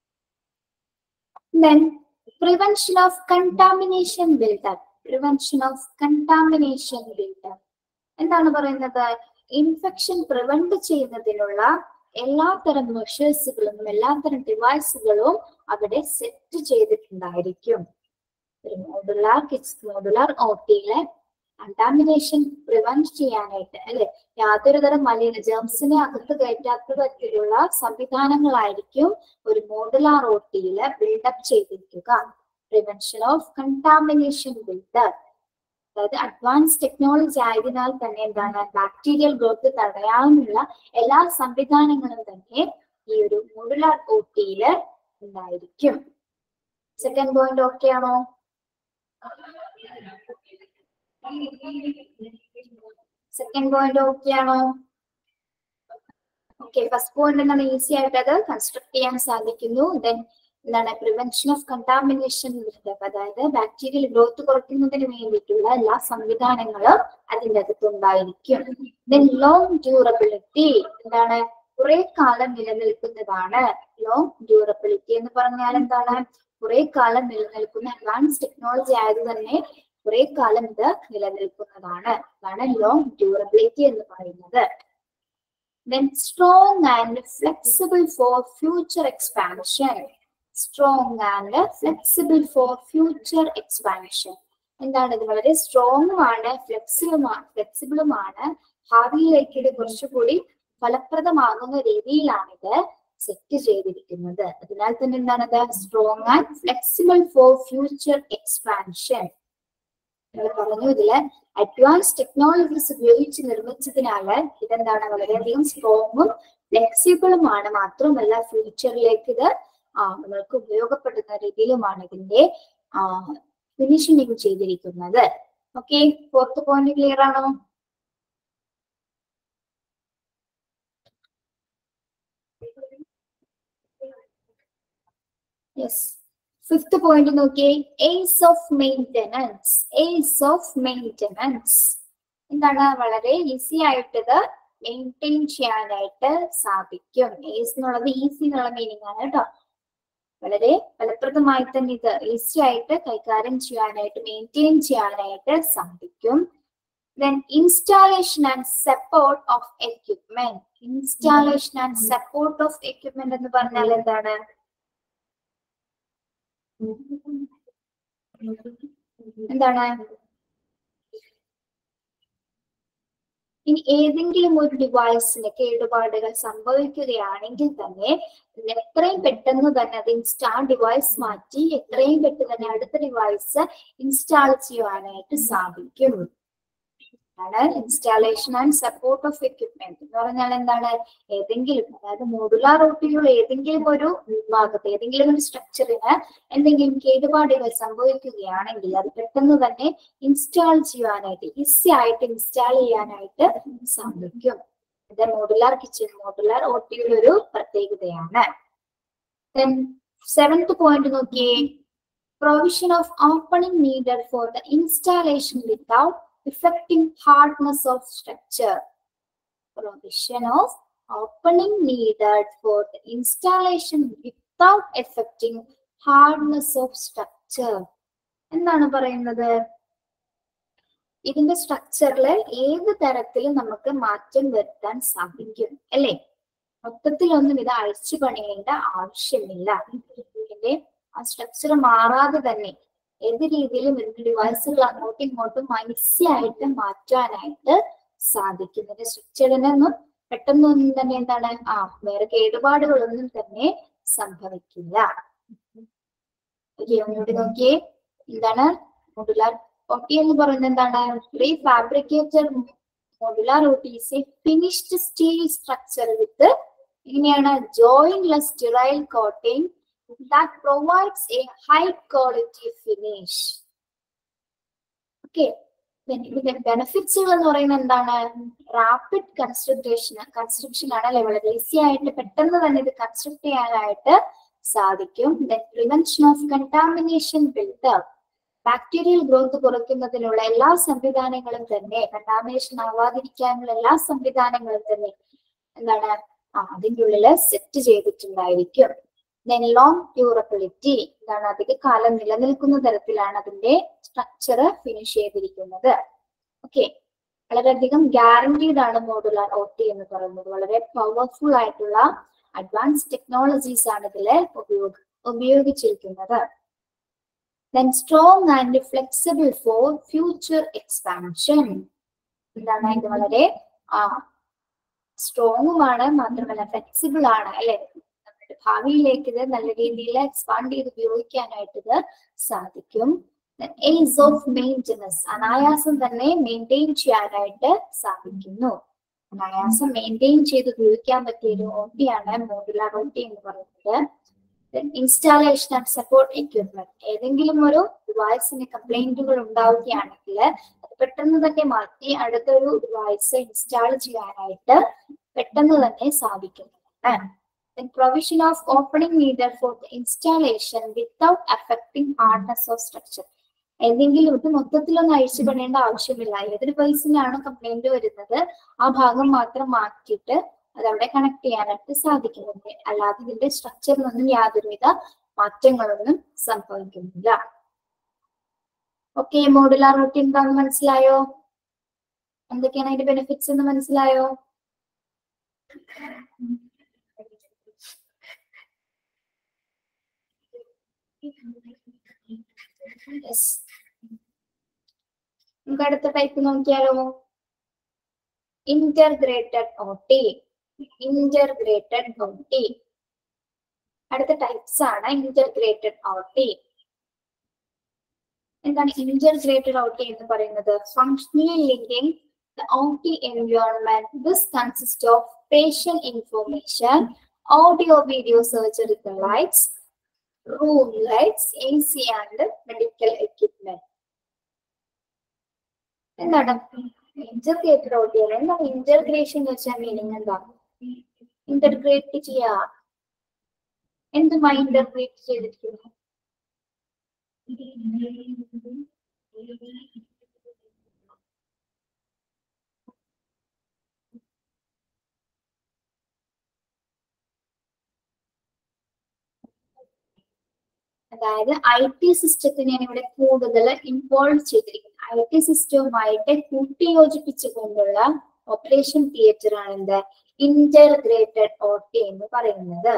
then prevention of contamination buildup prevention of contamination buildup എന്താണ് പറയുന്നത് ഇൻഫെക്ഷൻ പ്രിവെന്റ് ചെയ്യുന്നതിനുള്ള എല്ലാത്തരം മെഷേഴ്സുകളും എല്ലാത്തരം ഡിവൈസുകളും അവിടെ സെറ്റ് ചെയ്തിട്ടുണ്ടായിരിക്കും ഒരു മോഡുലാർ കിറ്റ്സ് മോഡുലാർ ഓട്ടിയിലെ കണ്ടാമിനേഷൻ പ്രിവെന്റ് ചെയ്യാനായിട്ട് അല്ലെ യാതൊരു തരം മലിന ജേംസിനെ അകത്ത് കയറ്റാത്ത തരത്തിലുള്ള സംവിധാനങ്ങളായിരിക്കും ഒരു മോഡുലാർ ഓട്ടിയില് ബിൽഡപ്പ് ചെയ്തിരിക്കുക പ്രിവെൻഷൻ ഓഫ് കണ്ടാമിനേഷൻ ബിൽഡപ്പ് അതായത് അഡ്വാൻസ് ടെക്നോളജി ആയതിനാൽ തന്നെ എന്താണ് ബാക്ടീരിയൽ ഗ്രോത്ത് തടയാനുള്ള എല്ലാ സംവിധാനങ്ങളും തന്നെ ഈ ഒരു മോഡുലാർ ഓട്ടിയില് ഉണ്ടായിരിക്കും സെക്കൻഡ് പോയിന്റ് ഓക്കെ ആണോ സെക്കൻഡ് പോയിന്റ് ഓക്കെ ആണോ ഓക്കെ ഫസ്റ്റ് പോയിന്റ് എന്താണ് ഈസി ആയിട്ട് അത് കൺസ്ട്രക്ട് ചെയ്യാൻ സാധിക്കുന്നു ദെൻ എന്താണ് പ്രിവെൻഷൻ ഓഫ് കണ്ടാമിനേഷൻ അതായത് ബാക്ടീരിയൽ ഗ്രോത്ത് കുറയ്ക്കുന്നതിന് വേണ്ടിയിട്ടുള്ള എല്ലാ സംവിധാനങ്ങളും അതിൻ്റെ അകത്ത് ഉണ്ടായിരിക്കും ദെൻ ലോങ് ഡ്യൂറബിലിറ്റി എന്താണ് കുറെ കാലം നിലനിൽക്കുന്നതാണ് ലോങ് ഡ്യൂറബിലിറ്റി എന്ന് പറഞ്ഞാൽ എന്താണ് കുറെ കാലം നിലനിൽക്കുന്ന അഡ്വാൻസ് ടെക്നോളജി ആയത് തന്നെ കുറെ കാലം ഇത് നിലനിൽക്കുന്നതാണ് അതാണ് ലോങ് ഡ്യൂറബിലിറ്റി എന്ന് പറയുന്നത് then strong and flexible for future expansion strong and flexible for future expansion എന്താണ് ഇത് വളരെ സ്ട്രോങ്ങും ആണ് ഫ്ലെക്സിബിളുമാണ് ഫ്ലെക്സിബിളുമാണ് ഭാവിയിലേക്ക് ഇത് കുറച്ചുകൂടി ഫലപ്രദമാകുന്ന രീതിയിലാണിത് സെറ്റ് ചെയ്തിരിക്കുന്നത് അതിനാൽ തന്നെ എന്താണത് strong and flexible for future expansion നമ്മൾ പറഞ്ഞു ഇതില് അഡ്വാൻസ് ടെക്നോളജീസ് ഉപയോഗിച്ച് നിർമ്മിച്ചതിനാല് ഇതെന്താണ് വളരെയധികം സ്ട്രോങ്ങും ഫ്ലെക്സിബിളുമാണ് മാത്രമല്ല ഫ്യൂച്ചറിലേക്ക് ഇത് ആ നമ്മൾക്ക് ഉപയോഗപ്പെടുന്ന രീതിയിലുമാണ് ഇതിന്റെ ആ ഫിനിഷിംഗ് ചെയ്തിരിക്കുന്നത് ഓക്കെ ഫോർത്ത് പോയിന്റ് ക്ലിയർ ആണോ യെസ് ഫിഫ്ത് പോയിന്റ് നോക്കിയേ ease of maintenance ease of maintenance എന്താണ് വളരെ ഈസി ആയിട്ട് ഇത് മെയിൻറ്റെയിൻ ചെയ്യാനായിട്ട് സാധിക്കും എയ്സ് എന്നുള്ളത് ഈസി എന്നുള്ള മീനിങ് ആണ് കേട്ടോ വളരെ ഫലപ്രദമായി തന്നെ ഇത് ഈസി ആയിട്ട് കൈകാര്യം ചെയ്യാനായിട്ട് മെയിൻറ്റെയിൻ ചെയ്യാനായിട്ട് സാധിക്കും then installation and support of equipment installation and support of equipment എന്ന് പറഞ്ഞാൽ എന്താണ് എന്താണ് ഇനി ഏതെങ്കിലും ഒരു ഡിവൈസിന് കേടുപാടുകൾ സംഭവിക്കുകയാണെങ്കിൽ തന്നെ ഇതിന് എത്രയും പെട്ടെന്ന് തന്നെ അത് ഇൻസ്റ്റാൾ ഡിവൈസ് മാറ്റി എത്രയും പെട്ടെന്ന് തന്നെ അടുത്ത ഡിവൈസ് ഇൻസ്റ്റാൾ ചെയ്യുവാനായിട്ട് സാധിക്കും ആണ് installation and support of equipment എന്ന് പറഞ്ഞാൽ എന്താണ് ഏതെങ്കിലും അതായത് മോഡുലാർ റൂട്ടിലുള്ള ഏതെങ്കിലും ഒരു ഭാഗത്ത് ഏതെങ്കിലും ഒരു സ്ട്രക്ചറിന് എന്തെങ്കിലും കേടുപാടുകൾ സംഭവിക്കുകയാണെങ്കിൽ അത് പെട്ടെന്ന് തന്നെ ഇൻസ്റ്റാൾ ചെയ്യാനായിട്ട് ഈസി ആയിട്ട് ഇൻസ്റ്റാൾ ചെയ്യാനായിട്ട് സാധിക്കും ഇത് മോഡുലാർ കിച്ചൺ മോഡുലാർ ഓട്ടിയുടെ ഒരു പ്രത്യേകതയാണ് സെവൻത് പോയിന്റ് നോക്കിയേ provision of opening needed for the installation without affecting hardness of structure. Provision of opening needed for the installation without affecting hardness of structure. എന്താണ് പറയുന്നത് ഇതിന്റെ സ്ട്രക്ചറിൽ ഏത് തരത്തിൽ നമുക്ക് മാറ്റം വരുത്താൻ സാധിക്കും അല്ലേ മൊത്തത്തിലൊന്നും ഇത് അഴിച്ചു പണിയേണ്ട ആവശ്യമില്ല ഇതിന്റെ ആ സ്ട്രക്ചർ മാറാതെ തന്നെ ഏത് രീതിയിലും ഇതിന്റെ ഡിവൈസുകൾ അങ്ങോട്ടും ഇങ്ങോട്ടും ഈസി ആയിട്ട് മാറ്റാനായിട്ട് സാധിക്കും ഇതിന്റെ സ്ട്രക്ചറിനൊന്നും പെട്ടെന്നൊന്നും തന്നെ എന്താണ് ആ വേറെ കേടുപാടുകളൊന്നും തന്നെ സംഭവിക്കില്ല ഓക്കെ ഒന്നുകൂടി നോക്കിയേ എന്താണ് മോഡുലാർ ഒട്ടി എന്ന് പറയുന്നത് എന്താണ് prefabricated modular OT is a finished steel structure with ഇങ്ങനെയാണ് jointless sterile coating that provides a high quality finish. Okay, ഇതിന്റെ ബെനിഫിറ്റ്സുകൾ എന്ന് പറയുന്നത് എന്താണ് റാപ്പിഡ് കൺസ്ട്രക്ടേഷൻ കൺസ്ട്രക്ഷൻ ആണ് അല്ലെ വളരെ ഈസി ആയിട്ട് പെട്ടെന്ന് തന്നെ ഇത് കൺസ്ട്രക്ട് ചെയ്യാനായിട്ട് സാധിക്കും prevention of contamination buildup bacterial growth കുറയ്ക്കുന്നതിനുള്ള എല്ലാ സംവിധാനങ്ങളും തന്നെ കണ്ടാമിനേഷൻ ആവാതിരിക്കാനുള്ള എല്ലാ സംവിധാനങ്ങളും തന്നെ എന്താണ് ആ അതിൻ്റെ ഉള്ളില് സെറ്റ് ചെയ്തിട്ടുണ്ടായിരിക്കും ദെൻ ലോങ് ഡ്യൂറബിലിറ്റി എന്താണ് അധിക കാലം നിലനിൽക്കുന്ന തരത്തിലാണ് അതിന്റെ സ്ട്രക്ചർ ഫിനിഷ് ചെയ്തിരിക്കുന്നത് ഓക്കെ വളരെയധികം ഗ്യാരണ്ടീഡ് ആണ് മോഡുലാർ ഒ ടി എന്ന് പറയുന്നത് വളരെ പവർഫുൾ ആയിട്ടുള്ള അഡ്വാൻസ് ടെക്നോളജീസ് ആണ് ഇതിൽ ഉപയോഗ ഉപയോഗിച്ചിരിക്കുന്നത് then strong and flexible for future expansion എന്താണ് ഇത് വളരെ ആ സ്ട്രോങ്ങുമാണ് മാത്രമല്ല ഫ്ലെക്സിബിൾ ആണ് അല്ലെ നമ്മുടെ ഭാവിയിലേക്ക് ഇത് നല്ല രീതിയിൽ എക്സ്പാൻഡ് ചെയ്ത് ഉപയോഗിക്കാനായിട്ട് ഇത് സാധിക്കും ഏസ് ഓഫ് മെയിൻ്റനൻസ് അനായാസം തന്നെ മെയിൻറ്റെയിൻ ചെയ്യാനായിട്ട് സാധിക്കുന്നു അനായാസം മെയിൻറ്റെയിൻ ചെയ്ത് ഉപയോഗിക്കാൻ പറ്റിയ ഒരു ഓട്ടിയാണ് മോഡുലാർ ഓട്ടി എന്ന് പറയുന്നത് ഇൻസ്റ്റാളേഷൻ ആൻഡ് സപ്പോർട്ട് എക്യുപ്മെന്റ് ഏതെങ്കിലും ഒരു ഡിവൈസിന് കംപ്ലൈന്റുകൾ ഉണ്ടാവുകയാണെങ്കിൽ അത് പെട്ടെന്ന് തന്നെ മാറ്റി അടുത്തൊരു ഡിവൈസ് ഇൻസ്റ്റാൾ ചെയ്യാനായിട്ട് പെട്ടെന്ന് തന്നെ സാധിക്കുന്നതാണ് provision of opening needed for the installation without affecting hardness of structure ഏതെങ്കിലും ഇത് മൊത്തത്തിലൊന്നും അഴിച്ചു പണിയേണ്ട ആവശ്യമില്ല ഏതൊരു പേഴ്സണിലാണോ കംപ്ലൈന്റ് വരുന്നത് ആ ഭാഗം മാത്രം മാറ്റിയിട്ട് അത് അവിടെ കണക്ട് ചെയ്യാനായിട്ട് സാധിക്കുന്നുണ്ട് അല്ലാതെ ഇതിന്റെ സ്ട്രക്ചറിലൊന്നും യാതൊരുവിധ മാറ്റങ്ങളൊന്നും സംഭവിക്കുന്നില്ല ഓക്കെ മോഡുലാർ റൂട്ട് എന്താണെന്ന് മനസ്സിലായോ എന്തൊക്കെയാണ് അതിന്റെ ബെനിഫിറ്റ്സ് എന്ന് മനസ്സിലായോ യെസ് നമുക്ക് അടുത്ത ടൈപ്പ് നോക്കിയാലോ ഇന്റർഗ്രേറ്റഡ് OT ഇന്റർഗ്രേറ്റഡ് OT അടുത്ത ടൈപ്സ് ആണ് ഇന്റർഗ്രേറ്റഡ് OT എന്താണ് ഇന്റർഗ്രേറ്റഡ് OT എന്ന് പറയുന്നത് functionally linking the OT environment this consists of patient information audio video surgical lights room lights AC and medical equipment എന്താണ് integrated ഓട്ടിയൽ എന്താണ് integration എന്ന് വെച്ചാൽ മീനിങ് എന്താ ഇന്റർഗ്രേറ്റ് ചെയ്യാ എന്തുമാ ഇന്റർഗ്രേറ്റ് ചെയ്തിരിക്കുന്നു അതായത് ഐ ടി സിസ്റ്റത്തിനെയാണ് ഇവിടെ കൂടുതൽ ഇൻവോൾവ് ചെയ്തിരിക്കുന്നത് ഐ ടി സിസ്റ്റവുമായിട്ട് കൂട്ടിയോജിപ്പിച്ചുകൊണ്ടുള്ള ഓപ്പറേഷൻ തിയേറ്റർ ആണ് എന്ത് ഇന്റർഗ്രേറ്റഡ് ഒ ടി എന്ന് പറയുന്നത്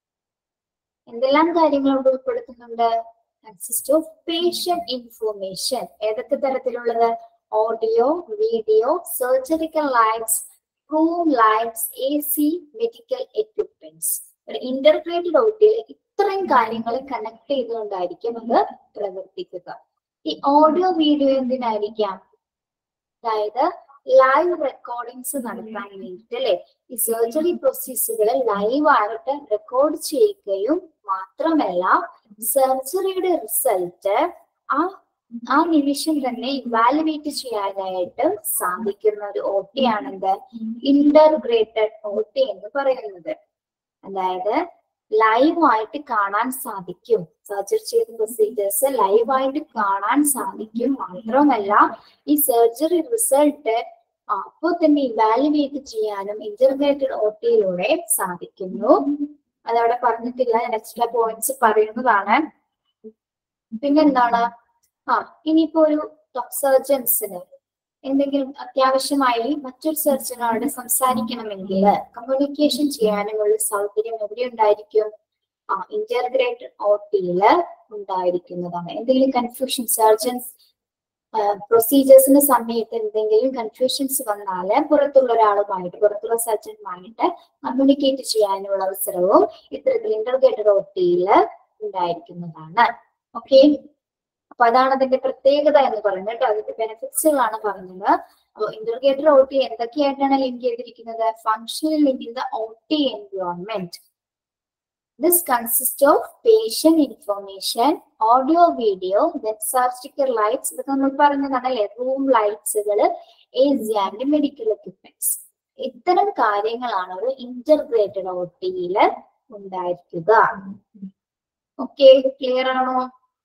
എന്തെല്ലാം കാര്യങ്ങൾ അവിടെ ഉൾപ്പെടുത്തുന്നുണ്ട് കൺസിസ്റ്റ് ഓഫ് പേഷ്യന്റ് ഇൻഫോർമേഷൻ ഏതൊക്കെ തരത്തിലുള്ളത് audio video surgical lights room lights A C medical equipments ഒരു ഇന്റർഗ്രേറ്റഡ് ഒ ടി ഇത്രയും കാര്യങ്ങൾ കണക്ട് ചെയ്തുകൊണ്ടായിരിക്കും അത് പ്രവർത്തിക്കുക ഈ ഓഡിയോ വീഡിയോ എന്തിനായിരിക്കാം അതായത് ലൈവ് റെക്കോർഡിങ്സ് നടത്താൻ വേണ്ടിയിട്ട് അല്ലെ ഈ സർജറി പ്രൊസീസുകൾ ലൈവ് ആയിട്ട് റെക്കോർഡ് ചെയ്യുകയും മാത്രമല്ല സർജറിയുടെ റിസൾട്ട് ആ ആ നിമിഷം തന്നെ ഇവാലുവേറ്റ് ചെയ്യാനായിട്ട് സാധിക്കുന്ന ഒരു ഒ ടി ആണെന്ത് ഇന്റർഗ്രേറ്റഡ് ഒ ടി എന്ന് പറയുന്നത് അതായത് ലൈവായിട്ട് കാണാൻ സാധിക്കും സർജറി ചെയ്ത പ്രൊസീജിയേഴ്സ് ലൈവായിട്ട് കാണാൻ സാധിക്കും മാത്രമല്ല ഈ സർജറി റിസൾട്ട് അപ്പോൾ തന്നെ ഇവാലുവേറ്റ് ചെയ്യാനും ഇന്റർഗ്രേറ്റഡ് ഒ ടിയിലൂടെ സാധിക്കുന്നു അതവിടെ പറഞ്ഞിട്ടില്ല ഞാൻ എക്സ്ട്രാ പോയിന്റ്സ് പറയുന്നതാണ് പിന്നെന്താണ് ആ ഇനിയിപ്പോ ഒരു സർജൻസിന് എന്തെങ്കിലും അത്യാവശ്യമായി മറ്റൊരു സർജനോട് സംസാരിക്കണമെങ്കിൽ കമ്മ്യൂണിക്കേഷൻ ചെയ്യാനുമുള്ള സൗകര്യം എവിടെ ഉണ്ടായിരിക്കും ആ ഇന്റർഗ്രേറ്റഡ് ഓട്ടിയില് ഉണ്ടായിരിക്കുന്നതാണ് എന്തെങ്കിലും കൺഫ്യൂഷൻ സർജൻസ് പ്രൊസീജിയേഴ്സിന്റെ സമയത്ത് എന്തെങ്കിലും കൺഫ്യൂഷൻസ് വന്നാൽ പുറത്തുള്ള ഒരാളുമായിട്ട് പുറത്തുള്ള സർജനുമായിട്ട് കമ്മ്യൂണിക്കേറ്റ് ചെയ്യാനുള്ള അവസരവും ഇത്തരത്തിൽ ഇന്റർഗ്രേറ്റഡ് ഓട്ടിയിൽ ഉണ്ടായിരിക്കുന്നതാണ് ഓക്കെ അപ്പൊ അതാണ് അതിന്റെ പ്രത്യേകത എന്ന് പറയുന്നത് കേട്ടോ അതിന്റെ ബെനിഫിറ്റ്സുകളാണ് പറഞ്ഞത് അപ്പോൾ ഇന്റർഗ്രേറ്റഡ് ഒ ടി എന്തൊക്കെയായിട്ടാണ് ലിങ്ക് ചെയ്തിരിക്കുന്നത് functional link in the O T environment This consists of patient information, audio, video, then surgical lights. ഇതൊക്കെ നമ്മൾ പറഞ്ഞതാണല്ലേ റൂം ലൈറ്റ്സുകൾ A C and medical equipments ഇത്തരം കാര്യങ്ങളാണ് ഒരു ഇന്റർഗ്രേറ്റഡ് ഒ ടിയിൽ ഉണ്ടായിരിക്കുക ഓക്കെ ക്ലിയർ ആണോ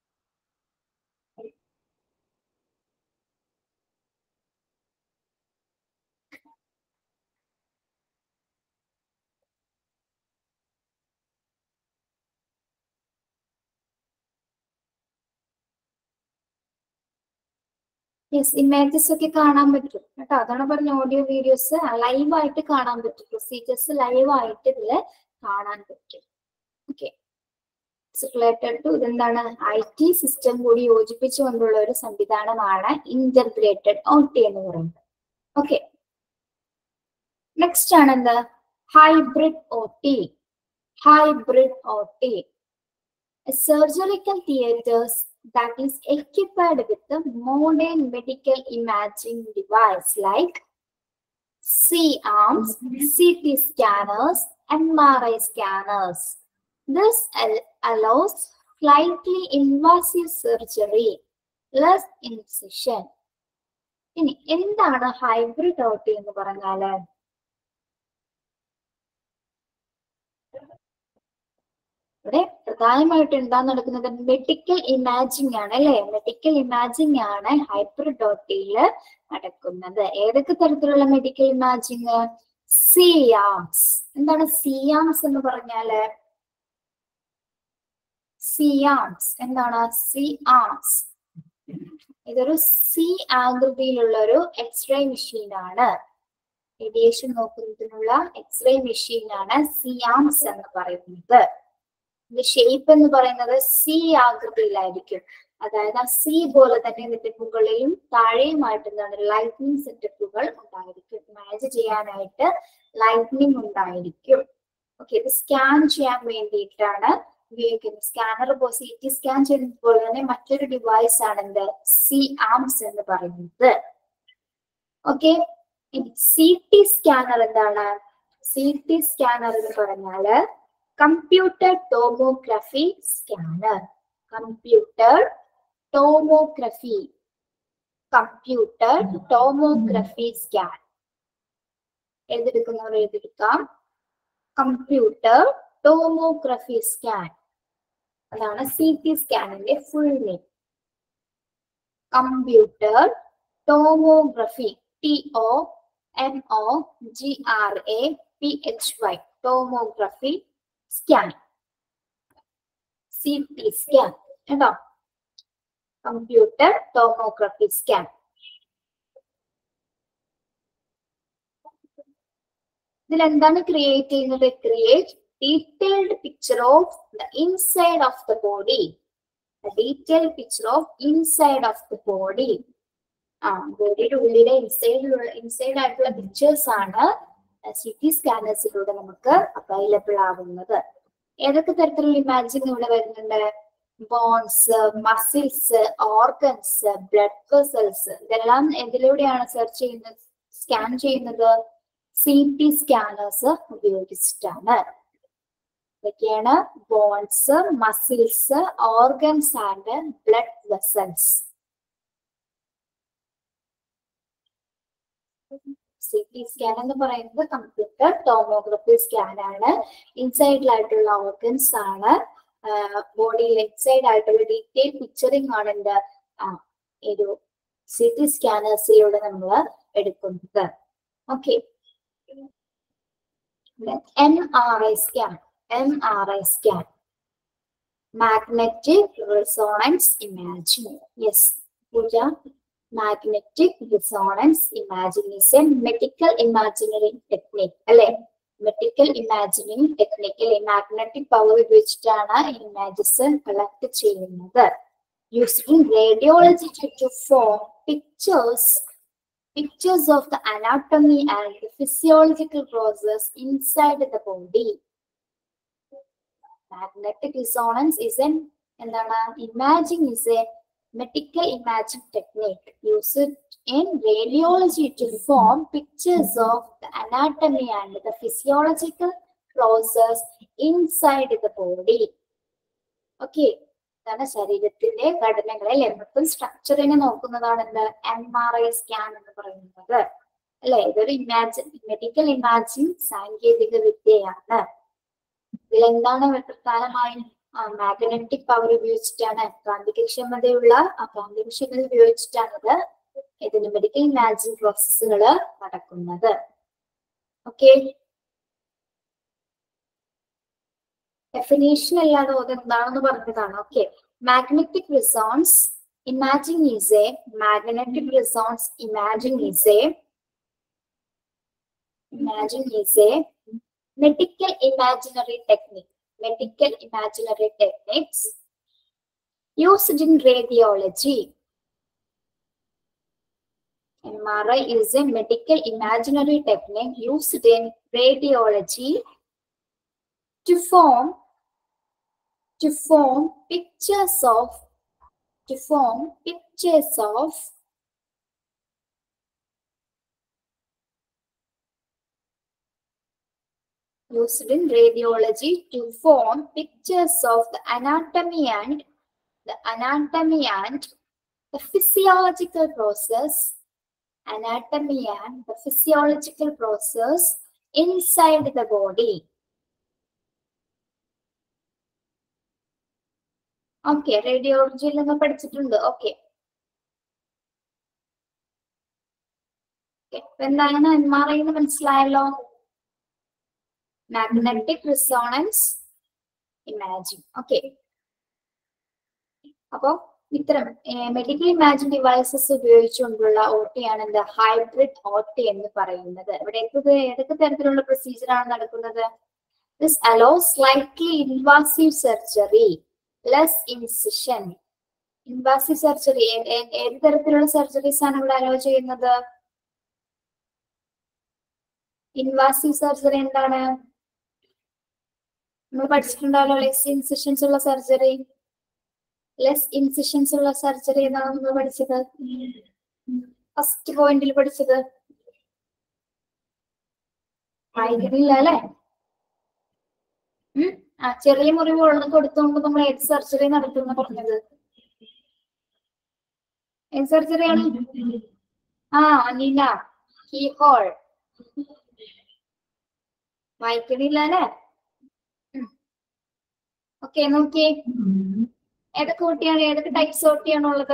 യെസ് ഇമേജസ് ഒക്കെ കാണാൻ പറ്റും കേട്ടോ അതാണ് പറഞ്ഞ ഓഡിയോ വീഡിയോസ് ലൈവ് ആയിട്ട് കാണാൻ പറ്റും പ്രൊസീജിയേഴ്സ് ലൈവ് ആയിട്ട് ഇതിൽ കാണാൻ പറ്റും ഓക്കെ റിലേറ്റഡ് ടു ഇതെന്താണ് ഐ ടി സിസ്റ്റം കൂടി യോജിപ്പിച്ചുകൊണ്ടുള്ള ഒരു സംവിധാനമാണ് ഇന്റർഗ്രേറ്റഡ് ഒ ടി എന്ന് പറയുന്നത് ഓക്കെ നെക്സ്റ്റ് ആണ് എന്ത് hybrid O T hybrid O T surgical theaters that is equipped with a modern medical imaging device like C-arms, CT scanners, MRI scanners. This al- allows slightly invasive surgery, less incision. ഇനി എന്താണ് hybrid ഓട്ടി എന്ന് പറഞ്ഞാല് ഇവിടെ പ്രധാനമായിട്ട് എന്താ നടക്കുന്നത് medical imaging ആണ് അല്ലെ മെഡിക്കൽ ഇമാജിംഗ് ആണ് ഹൈബ്രിഡ് ഓട്ടിയില് നടക്കുന്നത് ഏതൊക്കെ തരത്തിലുള്ള മെഡിക്കൽ ഇമാജിംഗ് സിയാംസ് എന്താണ് സിയാംസ് എന്ന് പറഞ്ഞാല് സിയാംസ് എന്താണ് സി ആംസ് ഇതൊരു സി ആകൃതിയിലുള്ള ഒരു എക്സ്റേ മെഷീൻ ആണ് റേഡിയേഷൻ നോക്കുന്നതിനുള്ള എക്സ്റേ മെഷീൻ ആണ് സിയാംസ് എന്ന് പറയുന്നത് ഇതിന്റെ ഷേപ്പ് എന്ന് പറയുന്നത് സി ആകൃതിയിലായിരിക്കും അതായത് ആ സി പോലെ തന്നെ ഇതിന്റെ മുകളിലും താഴെയുമായിട്ട് എന്താണ് ലൈറ്റ്നിങ് സെറ്റപ്പുകൾ ഉണ്ടായിരിക്കും ഇമാജ് ചെയ്യാനായിട്ട് ലൈറ്റ്നിങ് ഉണ്ടായിരിക്കും ഓക്കെ ഇത് സ്കാൻ ചെയ്യാൻ വേണ്ടിയിട്ടാണ് ഉപയോഗിക്കുന്നത് സ്കാനർ പോലെ സി ടി സ്കാൻ ചെയ്യുന്നത് പോലെ തന്നെ മറ്റൊരു ഡിവൈസ് ആണ് എന്ത് സി ആംസ് എന്ന് പറയുന്നത് ഓക്കെ സി ടി സ്കാനർ എന്താണ് സി ടി സ്കാനർ എന്ന് പറഞ്ഞാല് computer tomography scanner computer tomography computer tomography scan എഴുതെടുക്കുന്നവർ എഴുതിയെടുക്കാം കമ്പ്യൂട്ടർ ടോമോഗ്രഫി സ്കാൻ അതാണ് സി ടി സ്കാനിന്റെ full name computer tomography T O M O G R A P H Y tomography scan C T scan കേട്ടോ computer tomography scan ഇതിൽ എന്താണ് create ചെയ്യുന്നത് create detailed picture of the inside of the body detailed picture of inside of the body ആ ബോഡിയുടെ ഉള്ളിലെ ഇൻസൈഡിലുള്ള inside ആയിട്ടുള്ള pictures ആണ് സി ടി സ്കാനേഴ്സിലൂടെ നമുക്ക് അവൈലബിൾ ആവുന്നത് ഏതൊക്കെ തരത്തിലുള്ള ഇമാജിൻ ഇവിടെ വരുന്നുണ്ട് bones muscles organs blood vessels ഇതെല്ലാം എന്തിലൂടെയാണ് സെർച്ച് ചെയ്യുന്നത് സ്കാൻ ചെയ്യുന്നത് സി ടി സ്കാനേഴ്സ് ഉപയോഗിച്ചിട്ടാണ് ഇതൊക്കെയാണ് bones muscles organs and blood vessels C T scan എന്ന് പറയുന്നത് കമ്പ്യൂട്ടർ ടോമോഗ്രഫി സ്കാൻ ആണ് ഇൻസൈഡിലായിട്ടുള്ള ഓർഗൻസ് ആണ് ബോഡിയിൽ ഇൻസൈഡ് ആയിട്ടുള്ള ഡീറ്റെയിൽ പിക്ചറിംഗ് ആണ് എന്ത് ആ ഒരു സി ടി സ്കാനേഴ്സിലൂടെ നമ്മൾ എടുക്കുന്നത് okay M R I scan M R I scan magnetic resonance imaging yes Pooja magnetic resonance imaging is a medical imaginary technique അല്ലെ medical imagining technical magnetic power ഉപയോഗിച്ചിട്ടാണ് ഇമേജസ് കളക്ട് ചെയ്യുന്നത് used in radiology to form pictures pictures of the anatomy and the physiological process inside the body. Magnetic resonance is an എന്താണ് imaging is a medical imaging technique used in radiology to form pictures of the anatomy and the physiological process inside the body okay ഇതാണ് ശരീരത്തിന്റെ ഘടനകളെ അല്ലെ മൊത്തം സ്ട്രക്ചറിനെ നോക്കുന്നതാണ് എന്ത് M R I scan എന്ന് പറയുന്നത് അല്ലെ ഇതൊരു ഇമാജിൻ മെഡിക്കൽ ഇമാജിൻ സാങ്കേതിക വിദ്യയാണ് ഇതിലെന്താണ് പ്രധാനമായും മാഗ്നറ്റിക് പവർ ഉപയോഗിച്ചിട്ടാണ് കാന്തികക്ഷമതയുള്ള ആ കാന്തികക്ഷമത ഉപയോഗിച്ചിട്ടാണ് ഇത് ഇതിന്റെ മെഡിക്കൽ ഇമാജിൻ പ്രോസസ്സുകൾ നടക്കുന്നത് ഓക്കെ ഡെഫിനേഷൻ അല്ലാതെ അതെന്താണെന്ന് പറഞ്ഞതാണ് okay magnetic resonance imaging is a magnetic resonance imaging is a imaging is a medical imaginary technique medical imaginary techniques used in radiology MRI is a medical imaginary technique used in radiology to form to form pictures of to form pictures of used in radiology to form pictures of the anatomy and the anatomy and the physiological process anatomy and the physiological process inside the body okay റേഡിയോളജിയിൽ നിന്ന് പഠിച്ചിട്ടുണ്ട് okay എന്താണ് M R I എന്ന് മനസ്സിലായല്ലോ magnetic resonance imagine okay അപ്പോ ഇത്തരം medical imaging devices ഉപയോഗിച്ചുകൊണ്ടുള്ള OT ആണ് എന്ത് ഹൈബ്രിഡ് ഓട്ടി എന്ന് പറയുന്നത് ഇവിടെ ഏതൊക്കെ ഏതൊക്കെ തരത്തിലുള്ള പ്രൊസീജിയർ ആണ് നടക്കുന്നത് this allow slightly invasive surgery less incision invasive surgery ഏത് തരത്തിലുള്ള സർജറീസ് ആണ് ഇവിടെ അലോ ചെയ്യുന്നത് ഇൻവാസീവ് സർജറി എന്താണ് നമ്മൾ പഠിച്ചിട്ടുണ്ടാവല്ലോ ലെസ് ഇൻസിഷൻസ് ഉള്ള സർജറി ലെസ് ഇൻസിഷൻസ് ഉള്ള സർജറി എന്നാണ് നമ്മൾ പഠിച്ചത് ഫസ്റ്റ് പോയിന്റിൽ പഠിച്ചത് വായിക്കുന്നില്ല അല്ലെ ആ ചെറിയ മുറിവുകൾ കൊടുത്തുകൊണ്ട് നമ്മൾ ഏത് സർജറി നടത്തുന്ന പറഞ്ഞത് ഏത് സർജറിയാണ് ആ അനില കീ ഹോൾ വായിക്കണില്ല അല്ലെ ഓക്കെ നോക്കിയേ ഏതൊക്കെ ഓട്ടിയാണ് ഏതൊക്കെ ടൈപ്സ് ഓട്ടിയാണ് ഉള്ളത്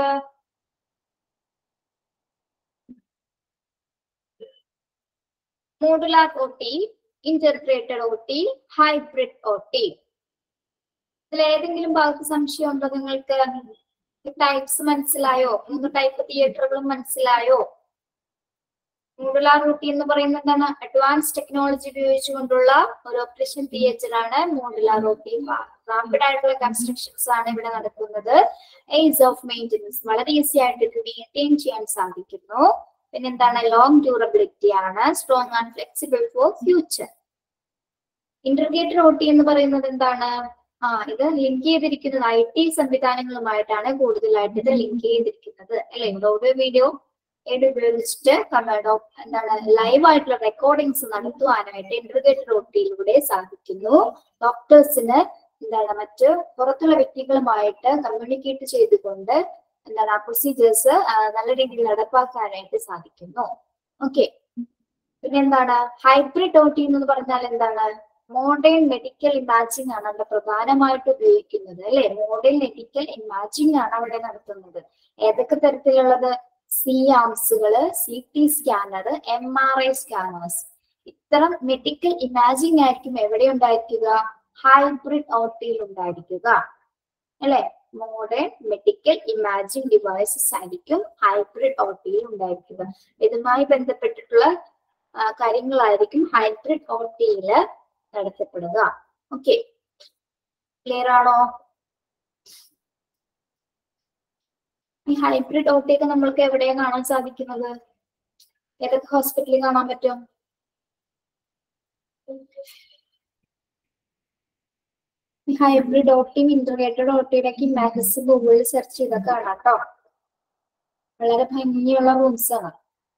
modular OT integrated OT hybrid OT ഇതിൽ ഏതെങ്കിലും ഭാഗത്ത് സംശയം ഉണ്ടോ നിങ്ങൾക്ക് ടൈപ്സ് മനസ്സിലായോ മൂന്ന് ടൈപ്പ് തിയേറ്ററുകളും മനസ്സിലായോ മോഡുലാർ റൂട്ടി എന്ന് പറയുന്നത് എന്താണ് അഡ്വാൻസ് ടെക്നോളജി ഉപയോഗിച്ചുകൊണ്ടുള്ള ഒരു ഓപ്പറേഷൻ തിയേറ്റർ ആണ് മോഡുലാർ റൂട്ടി റാപ്പിഡ് ആയിട്ടുള്ള കൺസ്ട്രക്ഷൻസ് ആണ് ഇവിടെ നടക്കുന്നത് ഏസ് ഓഫ് മെയിൻ്റെനൻസ് വളരെ ഈസി ആയിട്ട് ഇത് മെയിൻറ്റെയിൻ ചെയ്യാൻ സാധിക്കുന്നു പിന്നെ എന്താണ് ലോങ് ഡ്യൂറബിലിറ്റി ആണ് strong and flexible for future integrated OT എന്ന് പറയുന്നത് എന്താണ് ആ ഇത് ലിങ്ക് ചെയ്തിരിക്കുന്നത് ഐ ടി സംവിധാനങ്ങളുമായിട്ടാണ് കൂടുതലായിട്ട് ഇത് ലിങ്ക് ചെയ്തിരിക്കുന്നത് അല്ലെ ഓഡിയോ വീഡിയോ ഏത് ഉപയോഗിച്ചിട്ട് കമ്മഡോ എന്താണ് ലൈവ് ആയിട്ടുള്ള റെക്കോർഡിങ്സ് നടത്തുവാനായിട്ട് ഇന്റർഗ്രേറ്റഡ് ഒട്ടിയിലൂടെ സാധിക്കുന്നു ഡോക്ടേഴ്സിന് എന്താണ് മറ്റ് പുറത്തുള്ള വ്യക്തികളുമായിട്ട് കമ്മ്യൂണിക്കേറ്റ് ചെയ്തുകൊണ്ട് എന്താണ് ആ പ്രൊസീജിയേഴ്സ് നല്ല രീതിയിൽ നടപ്പാക്കാനായിട്ട് സാധിക്കുന്നു ഓക്കെ പിന്നെ എന്താണ് ഹൈബ്രിഡ് ഓട്ടി എന്ന് പറഞ്ഞാൽ എന്താണ് മോഡേൺ മെഡിക്കൽ ഇമാജിംഗ് ആണ് അവിടെ പ്രധാനമായിട്ട് ഉപയോഗിക്കുന്നത് അല്ലെ മോഡേൺ മെഡിക്കൽ ഇമാജിംഗ് ആണ് അവിടെ നടത്തുന്നത് ഏതൊക്കെ തരത്തിലുള്ളത് സി ആംസുകള് C T scanner M R I scanners ഇത്തരം മെഡിക്കൽ ഇമാജിംഗ് ആയിരിക്കും എവിടെ ഉണ്ടായിരിക്കുക ഹൈബ്രിഡ് ഓട്ടിയിൽ ഉണ്ടായിരിക്കുക അല്ലെ മോഡേൺ മെഡിക്കൽ ഇമാജിംഗ് ഡിവൈസസ് ആയിരിക്കും ഹൈബ്രിഡ് ഓട്ടിയിൽ ഉണ്ടായിരിക്കുക ഇതുമായി ബന്ധപ്പെട്ടിട്ടുള്ള കാര്യങ്ങളായിരിക്കും ഹൈബ്രിഡ് ഓട്ടിയിൽ നടത്തപ്പെടുക ഓക്കെ ക്ലിയർ ആണോ ഈ ഹൈബ്രിഡ് ഓട്ടിയൊക്കെ നമ്മൾക്ക് എവിടെയാണ് കാണാൻ സാധിക്കുന്നത് ഏതൊക്കെ ഹോസ്പിറ്റലിൽ കാണാൻ പറ്റും ഈ ഹൈബ്രിഡ് ഓട്ടിയും ഇന്റർഗ്രേറ്റഡ് ഓട്ടിയുടെ ഒക്കെ ഇമാജസ് ഗൂഗിളിൽ സെർച്ച് ചെയ്താൽ കാണാം കേട്ടോ വളരെ ഭംഗിയുള്ള റൂംസ് ആണ് ഓക്കെ അപ്പൊ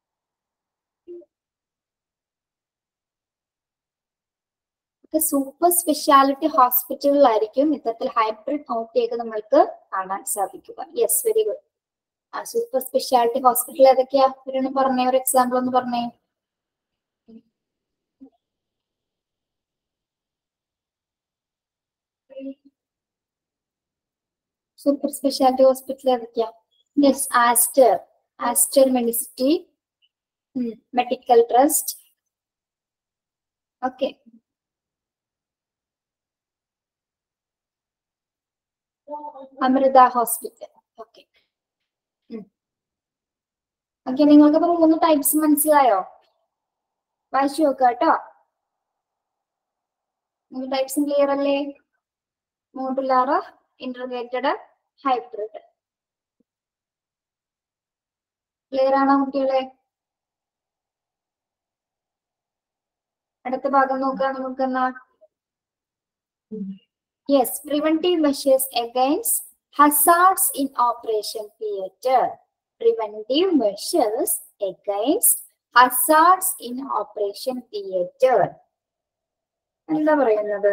സൂപ്പർ സ്പെഷ്യാലിറ്റി ഹോസ്പിറ്റലിലായിരിക്കും ഇത്തരത്തിൽ ഹൈബ്രിഡ് ഔട്ടേക്ക് നമ്മൾക്ക് കാണാൻ സാധിക്കുക യെസ് വെരി ഗുഡ് ആ സൂപ്പർ സ്പെഷ്യാലിറ്റി ഹോസ്പിറ്റൽ ഏതൊക്കെയാ ഇവരൊന്ന് പറഞ്ഞേ ഒരു എക്സാമ്പിൾ ഒന്ന് പറഞ്ഞേ സൂപ്പർ സ്പെഷ്യാലിറ്റി ഹോസ്പിറ്റൽ ഏതൊക്കെയാ yes Aster Aster Medcity medical trust okay Amrita hospital okay okay നിങ്ങൾക്ക് ഇപ്പൊ മൂന്ന് ടൈപ്സ് മനസ്സിലായോ വായിച്ചു നോക്കുക കേട്ടോ മൂന്ന് ടൈപ്സും ക്ലിയർ അല്ലേ മോഡുലാർ ഇന്റർഗ്രേറ്റഡ് ഹൈബ്രിഡ് ക്ലിയർ ആണോ കുട്ടികളെ അടുത്ത ഭാഗം നോക്കുക നമുക്കെന്നാ yes preventive measures against hazards in operation theatre preventive measures against hazards in operation theatre എന്താ പറയുന്നത്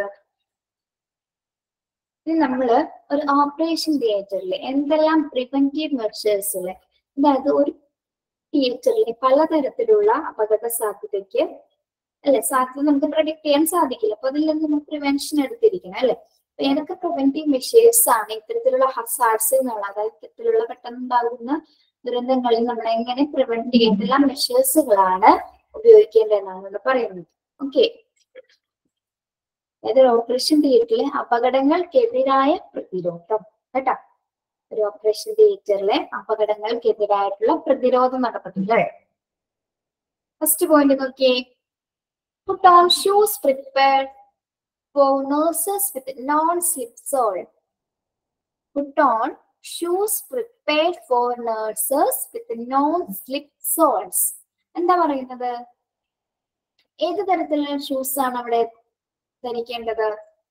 ഇത് നമ്മള് ഒരു ഓപ്പറേഷൻ തിയേറ്ററിൽ എന്തെല്ലാം പ്രിവെന്റീവ് മെഷേഴ്സ് അതായത് ഒരു തിയേറ്ററിൽ പലതരത്തിലുള്ള അപകട സാധ്യതയ്ക്ക് അല്ലെ സാധ്യത നമുക്ക് പ്രഡിക്ട് ചെയ്യാൻ സാധിക്കില്ല അപ്പൊ അതിൽ നിന്ന് നമ്മൾ പ്രിവെൻഷൻ എടുത്തിരിക്കണം അല്ലെ അപ്പൊ ഏതൊക്കെ പ്രിവെന്റീവ് മെഷേഴ്സ് ആണ് ഇത്തരത്തിലുള്ള ഹസാർഡ്സ് എന്നുള്ള അതായത് ഇത്തരത്തിലുള്ള പെട്ടെന്നുണ്ടാകുന്ന ദുരന്തങ്ങളിൽ നമ്മൾ എങ്ങനെ പ്രിവെന്റ് ചെയ്യേണ്ടുള്ള മെഷേഴ്സുകളാണ് ഉപയോഗിക്കേണ്ടതെന്നാണ് ഇവിടെ പറയുന്നത് ഓക്കെ അതായത് ഓപ്പറേഷൻ തിയേറ്ററിലെ അപകടങ്ങൾക്കെതിരായ പ്രതിരോധം കേട്ടോ ഒരു ഓപ്പറേഷൻ തിയേറ്ററിലെ അപകടങ്ങൾക്കെതിരായിട്ടുള്ള പ്രതിരോധ നടപടികൾ ഫസ്റ്റ് പോയിന്റ് നോക്കിയേ Put on shoes prepared for nurses with non-slip sole. Put on shoes prepared for nurses with non-slip soles. എന്താ പറയുന്നത് ഏത് തരത്തിലുള്ള ഷൂസ് ആണ് അവിടെ ധരിക്കേണ്ടത്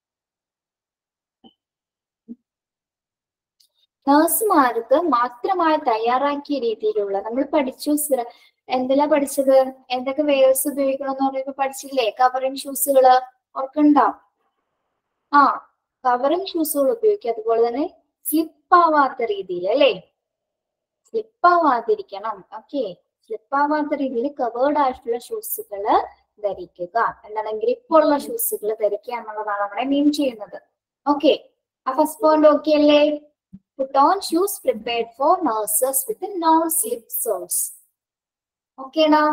നഴ്സുമാർക്ക് മാത്രമായി തയ്യാറാക്കിയ രീതിയിലുള്ള നമ്മൾ പഠിച്ചു സിറ- എന്തെല്ലാം പഠിച്ചത് എന്തൊക്കെ വെയേഴ്സ് ഉപയോഗിക്കണം എന്ന് പറയുമ്പോ പഠിച്ചില്ലേ കവറിങ് ഷൂസുകള് ഓർക്കണ്ടോ ആ കവറിങ് ഷൂസുകൾ ഉപയോഗിക്കുക അതുപോലെ തന്നെ സ്ലിപ്പ് ആവാത്ത രീതിയിൽ അല്ലേ സ്ലിപ്പ് ആവാതിരിക്കണം ഓക്കെ സ്ലിപ്പ് ആവാത്ത രീതിയിൽ കവേർഡ് ആയിട്ടുള്ള ഷൂസുകള് ധരിക്കുക എന്താണ് ഗ്രിപ്പ് ഉള്ള ഷൂസുകൾ ധരിക്കുക എന്നുള്ളതാണ് നമ്മളെ മീൻ ചെയ്യുന്നത് ഓക്കെ ആ ഫസ്റ്റ് പോയിന്റ് ഓക്കെ അല്ലേ put on shoes prepared for nurses with a non-slip soles. Okay now?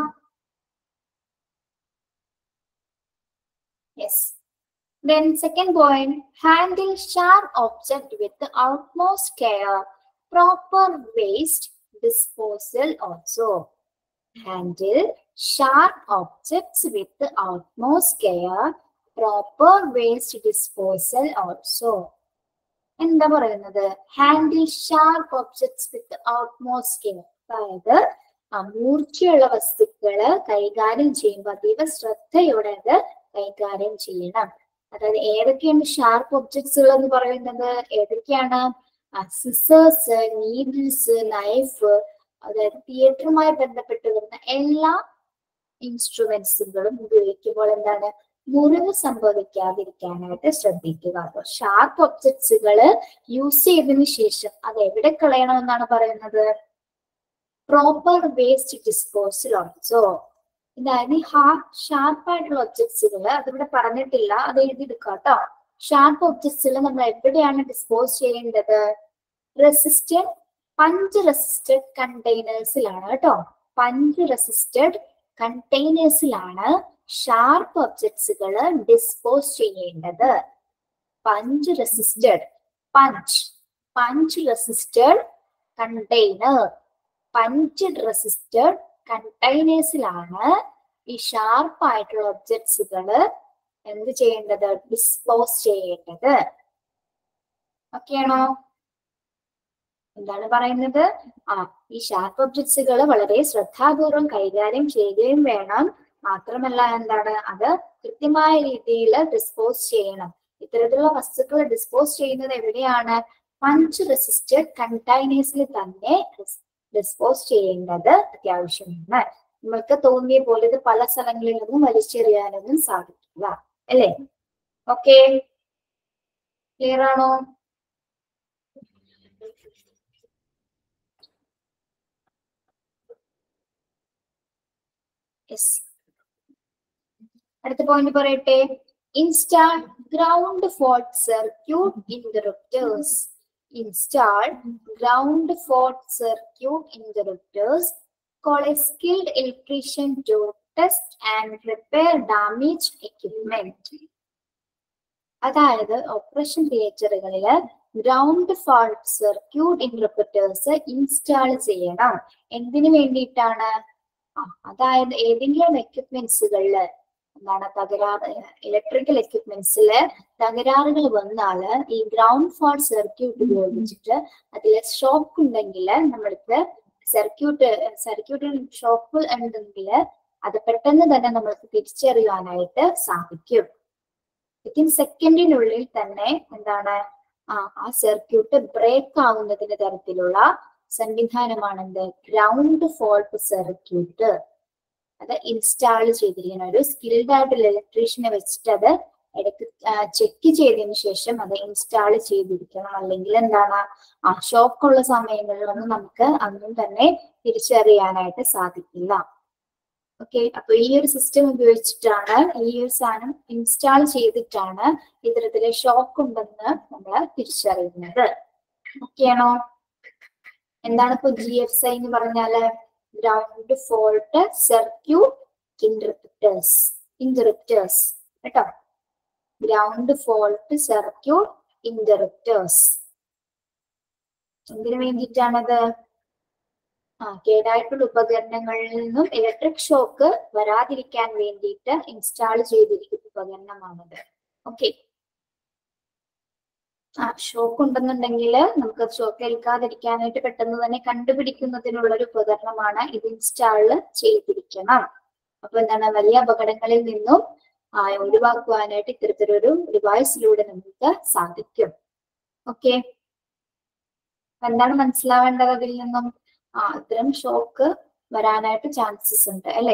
Yes. Then second point, handle sharp object with the utmost care, proper waste disposal also. Handle sharp objects with the utmost care, proper waste disposal also. എന്താ പറയുന്നത് handle sharp objects with outmost care അതായത് ആ മൂർച്ചയുള്ള വസ്തുക്കള് കൈകാര്യം ചെയ്യുമ്പോൾ അതീവ ശ്രദ്ധയോടെ അത് കൈകാര്യം ചെയ്യണം അതായത് ഏതൊക്കെയാണ് ഷാർപ്പ് ഒബ്ജക്ട്സുകൾ എന്ന് പറയുന്നത് ഏതൊക്കെയാണ് സിസേഴ്സ് നീഡിൽസ് നൈഫ് അതായത് തിയേറ്ററുമായി ബന്ധപ്പെട്ട് വരുന്ന എല്ലാ ഇൻസ്ട്രുമെന്റ്സുകളും ഉപയോഗിക്കുമ്പോൾ എന്താണ് മുറിവ് സംഭവിക്കാതിരിക്കാനായിട്ട് ശ്രദ്ധിക്കുക അപ്പൊ ഷാർപ്പ് ഒബ്ജക്ട്സുകൾ യൂസ് ചെയ്തതിനു ശേഷം അത് എവിടെ കളയണമെന്നാണ് പറയുന്നത് പ്രോപ്പർ വേസ്റ്റ് ഡിസ്പോസൽ ഓൾസോ അതായത് ഹാ ഷാർപ്പ് ആയിട്ടുള്ള ഒബ്ജക്ട്സുകൾ അതിവിടെ പറഞ്ഞിട്ടില്ല അത് എഴുതിയെടുക്കുക കേട്ടോ ഷാർപ്പ് ഒബ്ജക്ട്സുകൾ നമ്മൾ എവിടെയാണ് ഡിസ്പോസ് ചെയ്യേണ്ടത് റെസിസ്റ്റഡ് പഞ്ച് റെസിസ്റ്റഡ് കണ്ടെയ്നേഴ്സിലാണ് കേട്ടോ പഞ്ച് റെസിസ്റ്റഡ് കണ്ടെയ്നേഴ്സിലാണ് ഷാർപ്പ് ഒബ്ജക്ട്സുകൾ ഡിസ്പോസ് ചെയ്യേണ്ടത് punch resisted punch punch resisted container punch resisted കണ്ടെയ്നേഴ്സിലാണ് ഈ ഷാർപ്പ് ആയിട്ടുള്ള ഒബ്ജക്ട്സുകൾ എന്ത് ചെയ്യേണ്ടത് ഡിസ്പോസ് ചെയ്യേണ്ടത് ഓക്കെയാണോ എന്താണ് പറയുന്നത് ആ ഈ ഷാർപ്പ് ഒബ്ജക്ട്സുകൾ വളരെ ശ്രദ്ധാപൂർവം കൈകാര്യം ചെയ്യുകയും വേണം മാത്രമല്ല എന്താണ് അത് കൃത്യമായ രീതിയിൽ ഡിസ്പോസ് ചെയ്യണം ഇത്തരത്തിലുള്ള വസ്തുക്കൾ ഡിസ്പോസ് ചെയ്യുന്നത് എവിടെയാണ് പഞ്ച് റെസിസ്റ്റഡ് കണ്ടെയ്നേഴ്സിൽ തന്നെ ഡിസ്പോസ് ചെയ്യേണ്ടത് അത്യാവശ്യമാണ് നമ്മൾക്ക് തോന്നിയ പോലെ ഇത് പല സ്ഥലങ്ങളിൽ നിന്നും വലിച്ചെറിയാനൊന്നും സാധിക്കില്ല അല്ലേ ഓക്കെ ക്ലിയർ ആണോ യെസ് അടുത്ത പോയിന്റ് പറയട്ടെ install ground fault circuit interrupters install ground fault circuit interrupters call a skilled electrician to test and repair damaged equipment. അതായത് ഓപ്പറേഷൻ തിയേറ്ററുകളിൽ ground fault circuit interpreters install ചെയ്യണം എന്തിനു വേണ്ടിയിട്ടാണ് ആ, അതായത് ഏതെങ്കിലും എക്യുപ്മെന്റ്സുകളിൽ എന്താണ് തകരാറ് ഇലക്ട്രിക്കൽ എക്യുപ്മെന്റ്സിൽ തകരാറുകൾ വന്നാൽ ഈ ഗ്രൗണ്ട് ഫോൾട്ട് സർക്യൂട്ട് ഉപയോഗിച്ചിട്ട് അതിൽ ഷോക്ക് ഉണ്ടെങ്കിൽ നമ്മൾക്ക് സർക്യൂട്ട് സർക്യൂട്ടിൽ ഷോക്ക് ഉണ്ടെങ്കിൽ അത് പെട്ടെന്ന് തന്നെ നമ്മൾക്ക് തിരിച്ചറിയാനായിട്ട് സാധിക്കും വിത്തിൻ സെക്കൻഡിനുള്ളിൽ തന്നെ എന്താണ് ആ ആ സർക്യൂട്ട് ബ്രേക്ക് ആവുന്നതിന് തരത്തിലുള്ള സംവിധാനമാണ് എന്ത് ഗ്രൗണ്ട് ഫോൾട്ട് സർക്യൂട്ട് അത് ഇൻസ്റ്റാൾ ചെയ്തിരിക്കുന്ന ഒരു സ്കിൽഡ് ആയിട്ടുള്ള ഇലക്ട്രീഷ്യനെ വെച്ചിട്ട് അത് ഇടയ്ക്ക് ചെക്ക് ചെയ്തതിനു ശേഷം അത് ഇൻസ്റ്റാൾ ചെയ്തിരിക്കണം അല്ലെങ്കിൽ എന്താണ് ആ ഷോക്കുള്ള സമയങ്ങളിലൊന്നും നമുക്ക് അന്നും തന്നെ തിരിച്ചറിയാനായിട്ട് സാധിക്കില്ല ഓക്കെ അപ്പൊ ഈ ഒരു സിസ്റ്റം ഉപയോഗിച്ചിട്ടാണ് ഈ ഒരു സാധനം ഇൻസ്റ്റാൾ ചെയ്തിട്ടാണ് ഇത്തരത്തിലെ ഷോക്ക് ഉണ്ടെന്ന് നമ്മൾ തിരിച്ചറിയുന്നത് ഓക്കെയാണോ എന്താണ് ഇപ്പൊ ജി എഫ് ഐ എന്ന് പറഞ്ഞാല് ground fault circuit interrupters interrupters കേട്ടോ ഗ്രൗണ്ട് ഫോൾട്ട് സർക്യൂട്ട് ഇന്റർപ്റ്റേഴ്സ് എന്തിനു വേണ്ടിയിട്ടാണത് ആ കേടായിട്ടുള്ള ഉപകരണങ്ങളിൽ നിന്നും ഇലക്ട്രിക് ഷോക്ക് വരാതിരിക്കാൻ വേണ്ടിയിട്ട് ഇൻസ്റ്റാൾ ചെയ്തിരിക്കുന്ന ഉപകരണമാണത് ഓക്കെ ആ ഷോക്ക് ഉണ്ടെന്നുണ്ടെങ്കിൽ നമുക്ക് ഷോക്ക് ഏൽക്കാതിരിക്കാനായിട്ട് പെട്ടെന്ന് തന്നെ കണ്ടുപിടിക്കുന്നതിനുള്ള ഒരു ഉപകരണമാണ് ഇത് ഇൻസ്റ്റാൾ ചെയ്തിരിക്കണം അപ്പൊ എന്താണ് വലിയ അപകടങ്ങളിൽ നിന്നും ആ ഒഴിവാക്കുവാനായിട്ട് ഇത്തരത്തിലൊരു ഡിവൈസിലൂടെ നമുക്ക് സാധിക്കും ഓക്കെ എന്താണ് മനസ്സിലാവേണ്ടത് അതിൽ നിന്നും ആ ഇത്തരം ഷോക്ക് വരാനായിട്ട് ചാൻസസ് ഉണ്ട് അല്ലെ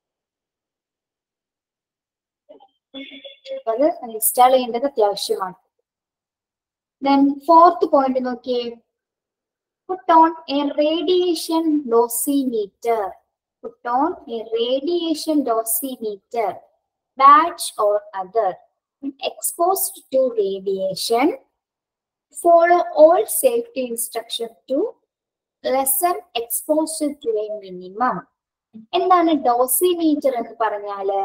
അപ്പൊ അത് ഇൻസ്റ്റാൾ ചെയ്യേണ്ടത് അത്യാവശ്യമാണ് ദെൻ ഫോർത്ത് പോയിന്റ് നോക്കിയേ put on a radiation dosimeter put on a radiation dosimeter batch or other when exposed to radiation follow all safety instructions to lessen exposure to a minimum എന്താണ് dosimeter എന്ന് പറഞ്ഞാല്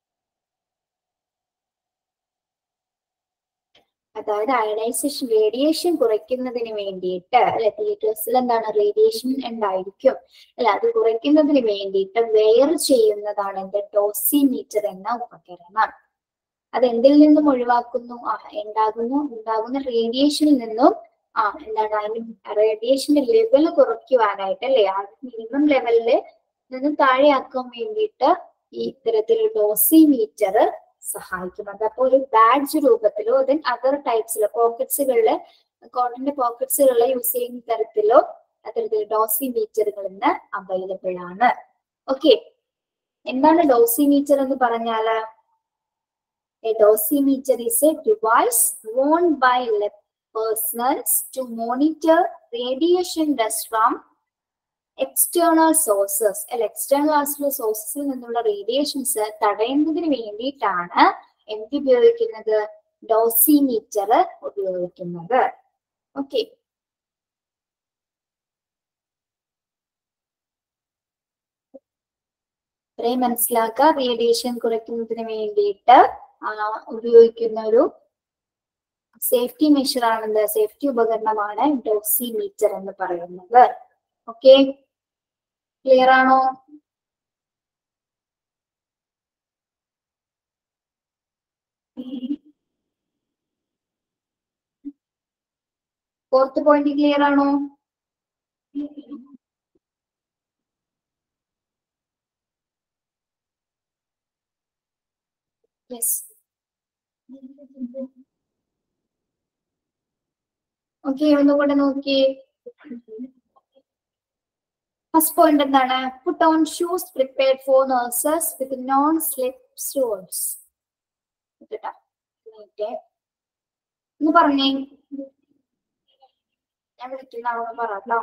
അതായത് ionisation radiation കുറയ്ക്കുന്നതിന് വേണ്ടിയിട്ട് അല്ലെ തിയേറ്റേഴ്സിൽ എന്താണ് radiation ഉണ്ടായിരിക്കും അല്ല അത് കുറയ്ക്കുന്നതിന് വേണ്ടിയിട്ട് വെയർ ചെയ്യുന്നതാണ് എന്ത് ഡോസിമീറ്റർ എന്ന ഉപകരണം അത് എന്തിൽ നിന്നും ഒഴിവാക്കുന്നു ആ ഉണ്ടാകുന്നു ഉണ്ടാകുന്ന റേഡിയേഷനിൽ നിന്നും ആ എന്താണ് അതിന് റേഡിയേഷന്റെ ലെവൽ കുറയ്ക്കുവാനായിട്ട് അല്ലെ ആ മിനിമം ലെവലില് നിന്നും താഴെയാക്കാൻ വേണ്ടിയിട്ട് ഈ ഇത്തരത്തിൽ ഡോസിമീറ്റർ സഹായിക്കും അതപ്പോ ഒരു ബാഡ്ജ് രൂപത്തിലോ ദെൻ അതർ ടൈപ്സിലോ പോക്കറ്റ്സുകളില് കോട്ടന്റെ പോക്കറ്റ്സുകളിൽ യൂസ് ചെയ്യുന്ന തരത്തിലോ അത്തരത്തിൽ ഡോസിമീറ്ററുകൾ ഇന്ന് അവൈലബിൾ ആണ് ഓക്കെ എന്താണ് ഡോസിമീറ്റർ എന്ന് പറഞ്ഞാല് A dosimeter is a device worn by lay persons to monitor radiation dust from external sources. അല്ല എക്സ്റ്റേണൽ ആയിട്ടുള്ള സോഴ്സസിൽ നിന്നുള്ള റേഡിയേഷൻസ് തടയുന്നതിന് വേണ്ടിയിട്ടാണ് എന്ത് ഉപയോഗിക്കുന്നത് ഡോസിമീറ്റർ ഉപയോഗിക്കുന്നത് ഓക്കെ ഇത്രയും മനസ്സിലാക്കുക റേഡിയേഷൻ കുറയ്ക്കുന്നതിന് വേണ്ടിയിട്ട് ആ, ഉപയോഗിക്കുന്ന ഒരു സേഫ്റ്റി മെഷർ ആണെന്ത് സേഫ്റ്റി ഉപകരണമാണ് ഡോസിമീറ്റർ എന്ന് പറയുന്നത് ഓക്കെ ക്ലിയർ ആണോ ഫോർത്ത് പോയിന്റ് ക്ലിയർ ആണോ യെസ് ഓക്കെ ഒന്നുകൂടെ നോക്കിയേ ഫസ്റ്റ് പോയിന്റ് എന്താണ് put on shoes prepared for nurses with non slip stoles minute ഒന്ന് പറഞ്ഞേ ഞാൻ വിളിക്കുന്ന ആളൊന്ന് പറ കേട്ടോ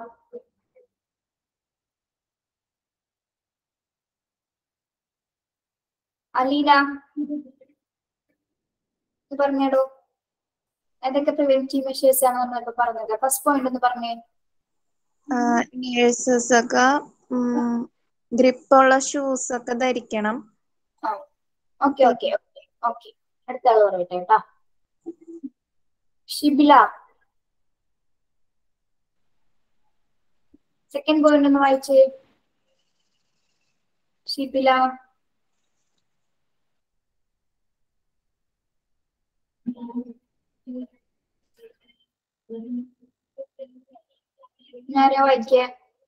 അലീന ഇത് പറഞ്ഞേടോ ഏതൊക്കെ പ്രിവെന്റീവ് മെഷേഴ്സ് ആണ് നമ്മൾ ഇപ്പൊ പറഞ്ഞത് ഫസ്റ്റ് പോയിന്റ് ഒന്ന് പറഞ്ഞേ
നേഴ്സസ് ഒക്കെ ഗ്രിപ്പുള്ള ഷൂസ് ഒക്കെ ധരിക്കണം
ആ ഓക്കെ ഓക്കെ ഓക്കെ ഓക്കെ അടുത്ത ആള് പറയട്ടെ കേട്ടാ ഷിബില സെക്കൻഡ് പോയിന്റ് ഒന്ന് വായിച്ചേ ഷിബില ഞാനാ വായിക്കേ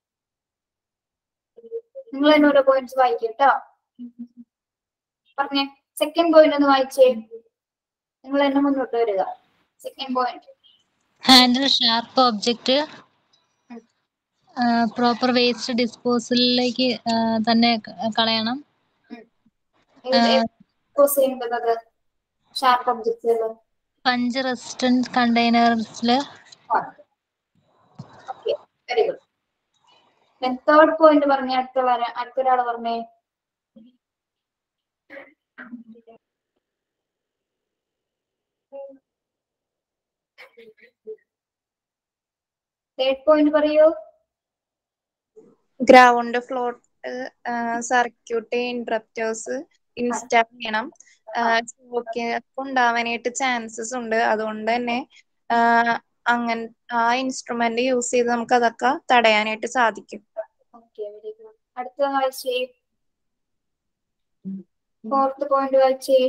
നിങ്ങൾ തന്നെ ഓരോ പോയിന്റ്സ് വായിക്കും കേട്ടോ പറഞ്ഞേ സെക്കൻഡ് പോയിന്റ് ഒന്ന് വായിച്ചേ നിങ്ങൾ തന്നെ മുന്നോട്ട് വരിക second point
handle sharp object proper waste ഡിസ്പോസലിലേക്ക് തന്നെ ക- കളയണം
ഡിസ്പോസ് ചെയ്യേണ്ടത് ഷാർപ്പ് ഒബ്ജക്ട്സ്
പഞ്ച് റെസിസ്റ്റന്റ് കണ്ടെയ്നേഴ്സിൽ
okay very good third point പറഞ്ഞ അടുത്ത വരാ അടുത്ത ഒരാൾ പറഞ്ഞേ തേർഡ് പോയിന്റ് പറയൂ
ground float circuit interrupters install ചെയ്യണം ഷോക്ക് ഉണ്ടാവാനായിട്ട് ചാൻസസ് ഉണ്ട് അതുകൊണ്ട് തന്നെ അങ്ങനെ ആ ഇൻസ്ട്രുമെന്റ് യൂസ് ചെയ്ത് നമുക്ക് അതൊക്കെ തടയാനായിട്ട് സാധിക്കും
ഓക്കെ വെരി ഗുഡ് അടുത്ത വായിച്ചേ ഫോർത്ത് പോയിന്റ് വായിച്ചേ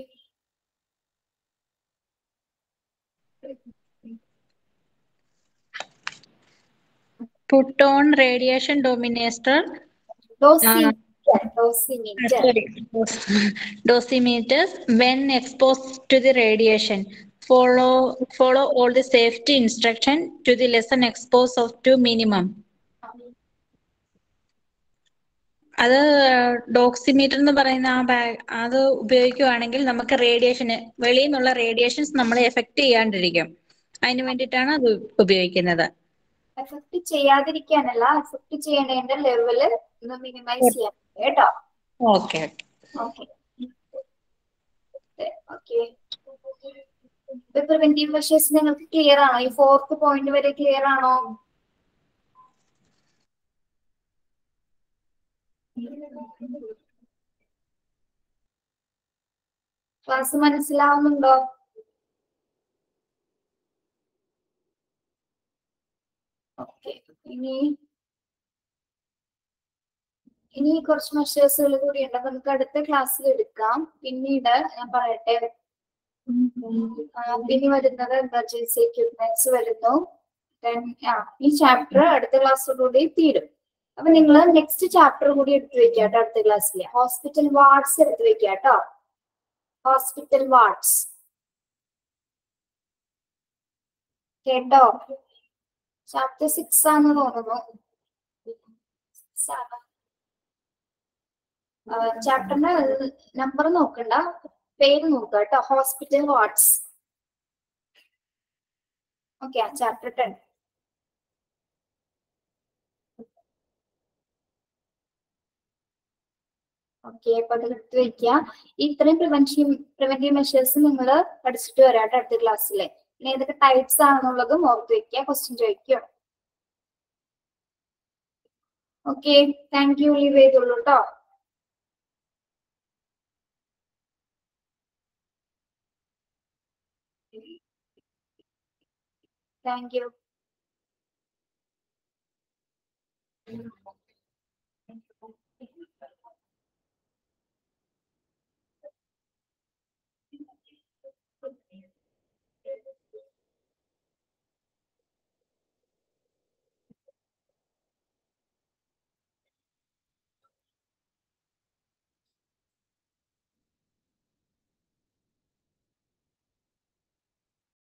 Put on radiation dominator.
Dosimeter dosimeter
Sorry, dosimeters when exposed to the radiation. Follow follow all the safety instruction to the lesson expose of to minimum. അത് ഡോക്സിമീറ്റർ എന്ന് പറയുന്ന ആ bag അത് ഉപയോഗിക്കുകയാണെങ്കിൽ നമുക്ക് റേഡിയേഷന് വെളിയിൽ നിന്നുള്ള റേഡിയേഷൻസ് നമ്മളെ എഫക്ട് ചെയ്യാണ്ടിരിക്കും അതിന് വേണ്ടിയിട്ടാണ് അത് ഉപയോഗിക്കുന്നത്
എഫക്ട് ചെയ്യാതിരിക്കാനല്ല എഫക്ട് ചെയ്യേണ്ടതിന്റെ ലെവല് ഒന്ന് മിനിമൈസ് ചെയ്യാൻ കേട്ടോ
okay
okay okay preventive measures നിങ്ങൾക്ക് ക്ലിയർ ആണോ ഈ ഫോർത്ത് പോയിന്റ് വരെ ക്ലിയർ ആണോ ക്ലാസ് മനസ്സിലാവുന്നുണ്ടോ ഓക്കെ ഇനി ഇനി കുറച്ച് മെഷേഴ്സുകൾ കൂടി ഉണ്ട് നമുക്ക് അടുത്ത ക്ലാസ്സിൽ എടുക്കാം പിന്നീട് ഞാൻ പറയട്ടെ ആ, പിന്നെ വരുന്നത് എമർജൻസി എക്യുപ്മെന്റ്സ് വരുന്നു Then, ആ, ഈ ചാപ്റ്റർ അടുത്ത ക്ലാസ്സോടുകൂടി തീരും അപ്പൊ നിങ്ങൾ നെക്സ്റ്റ് ചാപ്റ്റർ കൂടി എടുത്തു വെക്കുക കേട്ടോ അടുത്ത ക്ലാസ്സിൽ ഹോസ്പിറ്റൽ വാർഡ്സ് എടുത്തു വെക്കുക കേട്ടോ ഹോസ്പിറ്റൽ വാർഡ്സ് കേട്ടോ ചാപ്റ്റർ സിക്സ് ആണെന്ന് തോന്നുന്നു Six ആണ്. ചാപ്റ്ററിന്റെ നമ്പർ നോക്കണ്ട പേര് നോക്കുക കേട്ടോ hospital wards okay chapter ten okay അപ്പൊ അത് എടുത്ത് വെക്കുക ഈ ഇത്രയും പ്രിവെൻഷൻ പ്രിവെന്റീവ് മെഷേഴ്സ് നിങ്ങൾ പഠിച്ചിട്ട് വരാട്ടോ അടുത്ത ക്ലാസ്സിലെ ഇനി ഏതൊക്കെ ടൈപ്സ് ആണെന്നുള്ളതും ഓർത്ത് വെക്കുക ക്വസ്റ്റ്യൻ ചോദിക്കും ഓക്കെ താങ്ക് യു ലീവ് ചെയ്തോളൂ കേട്ടോ താങ്ക് യു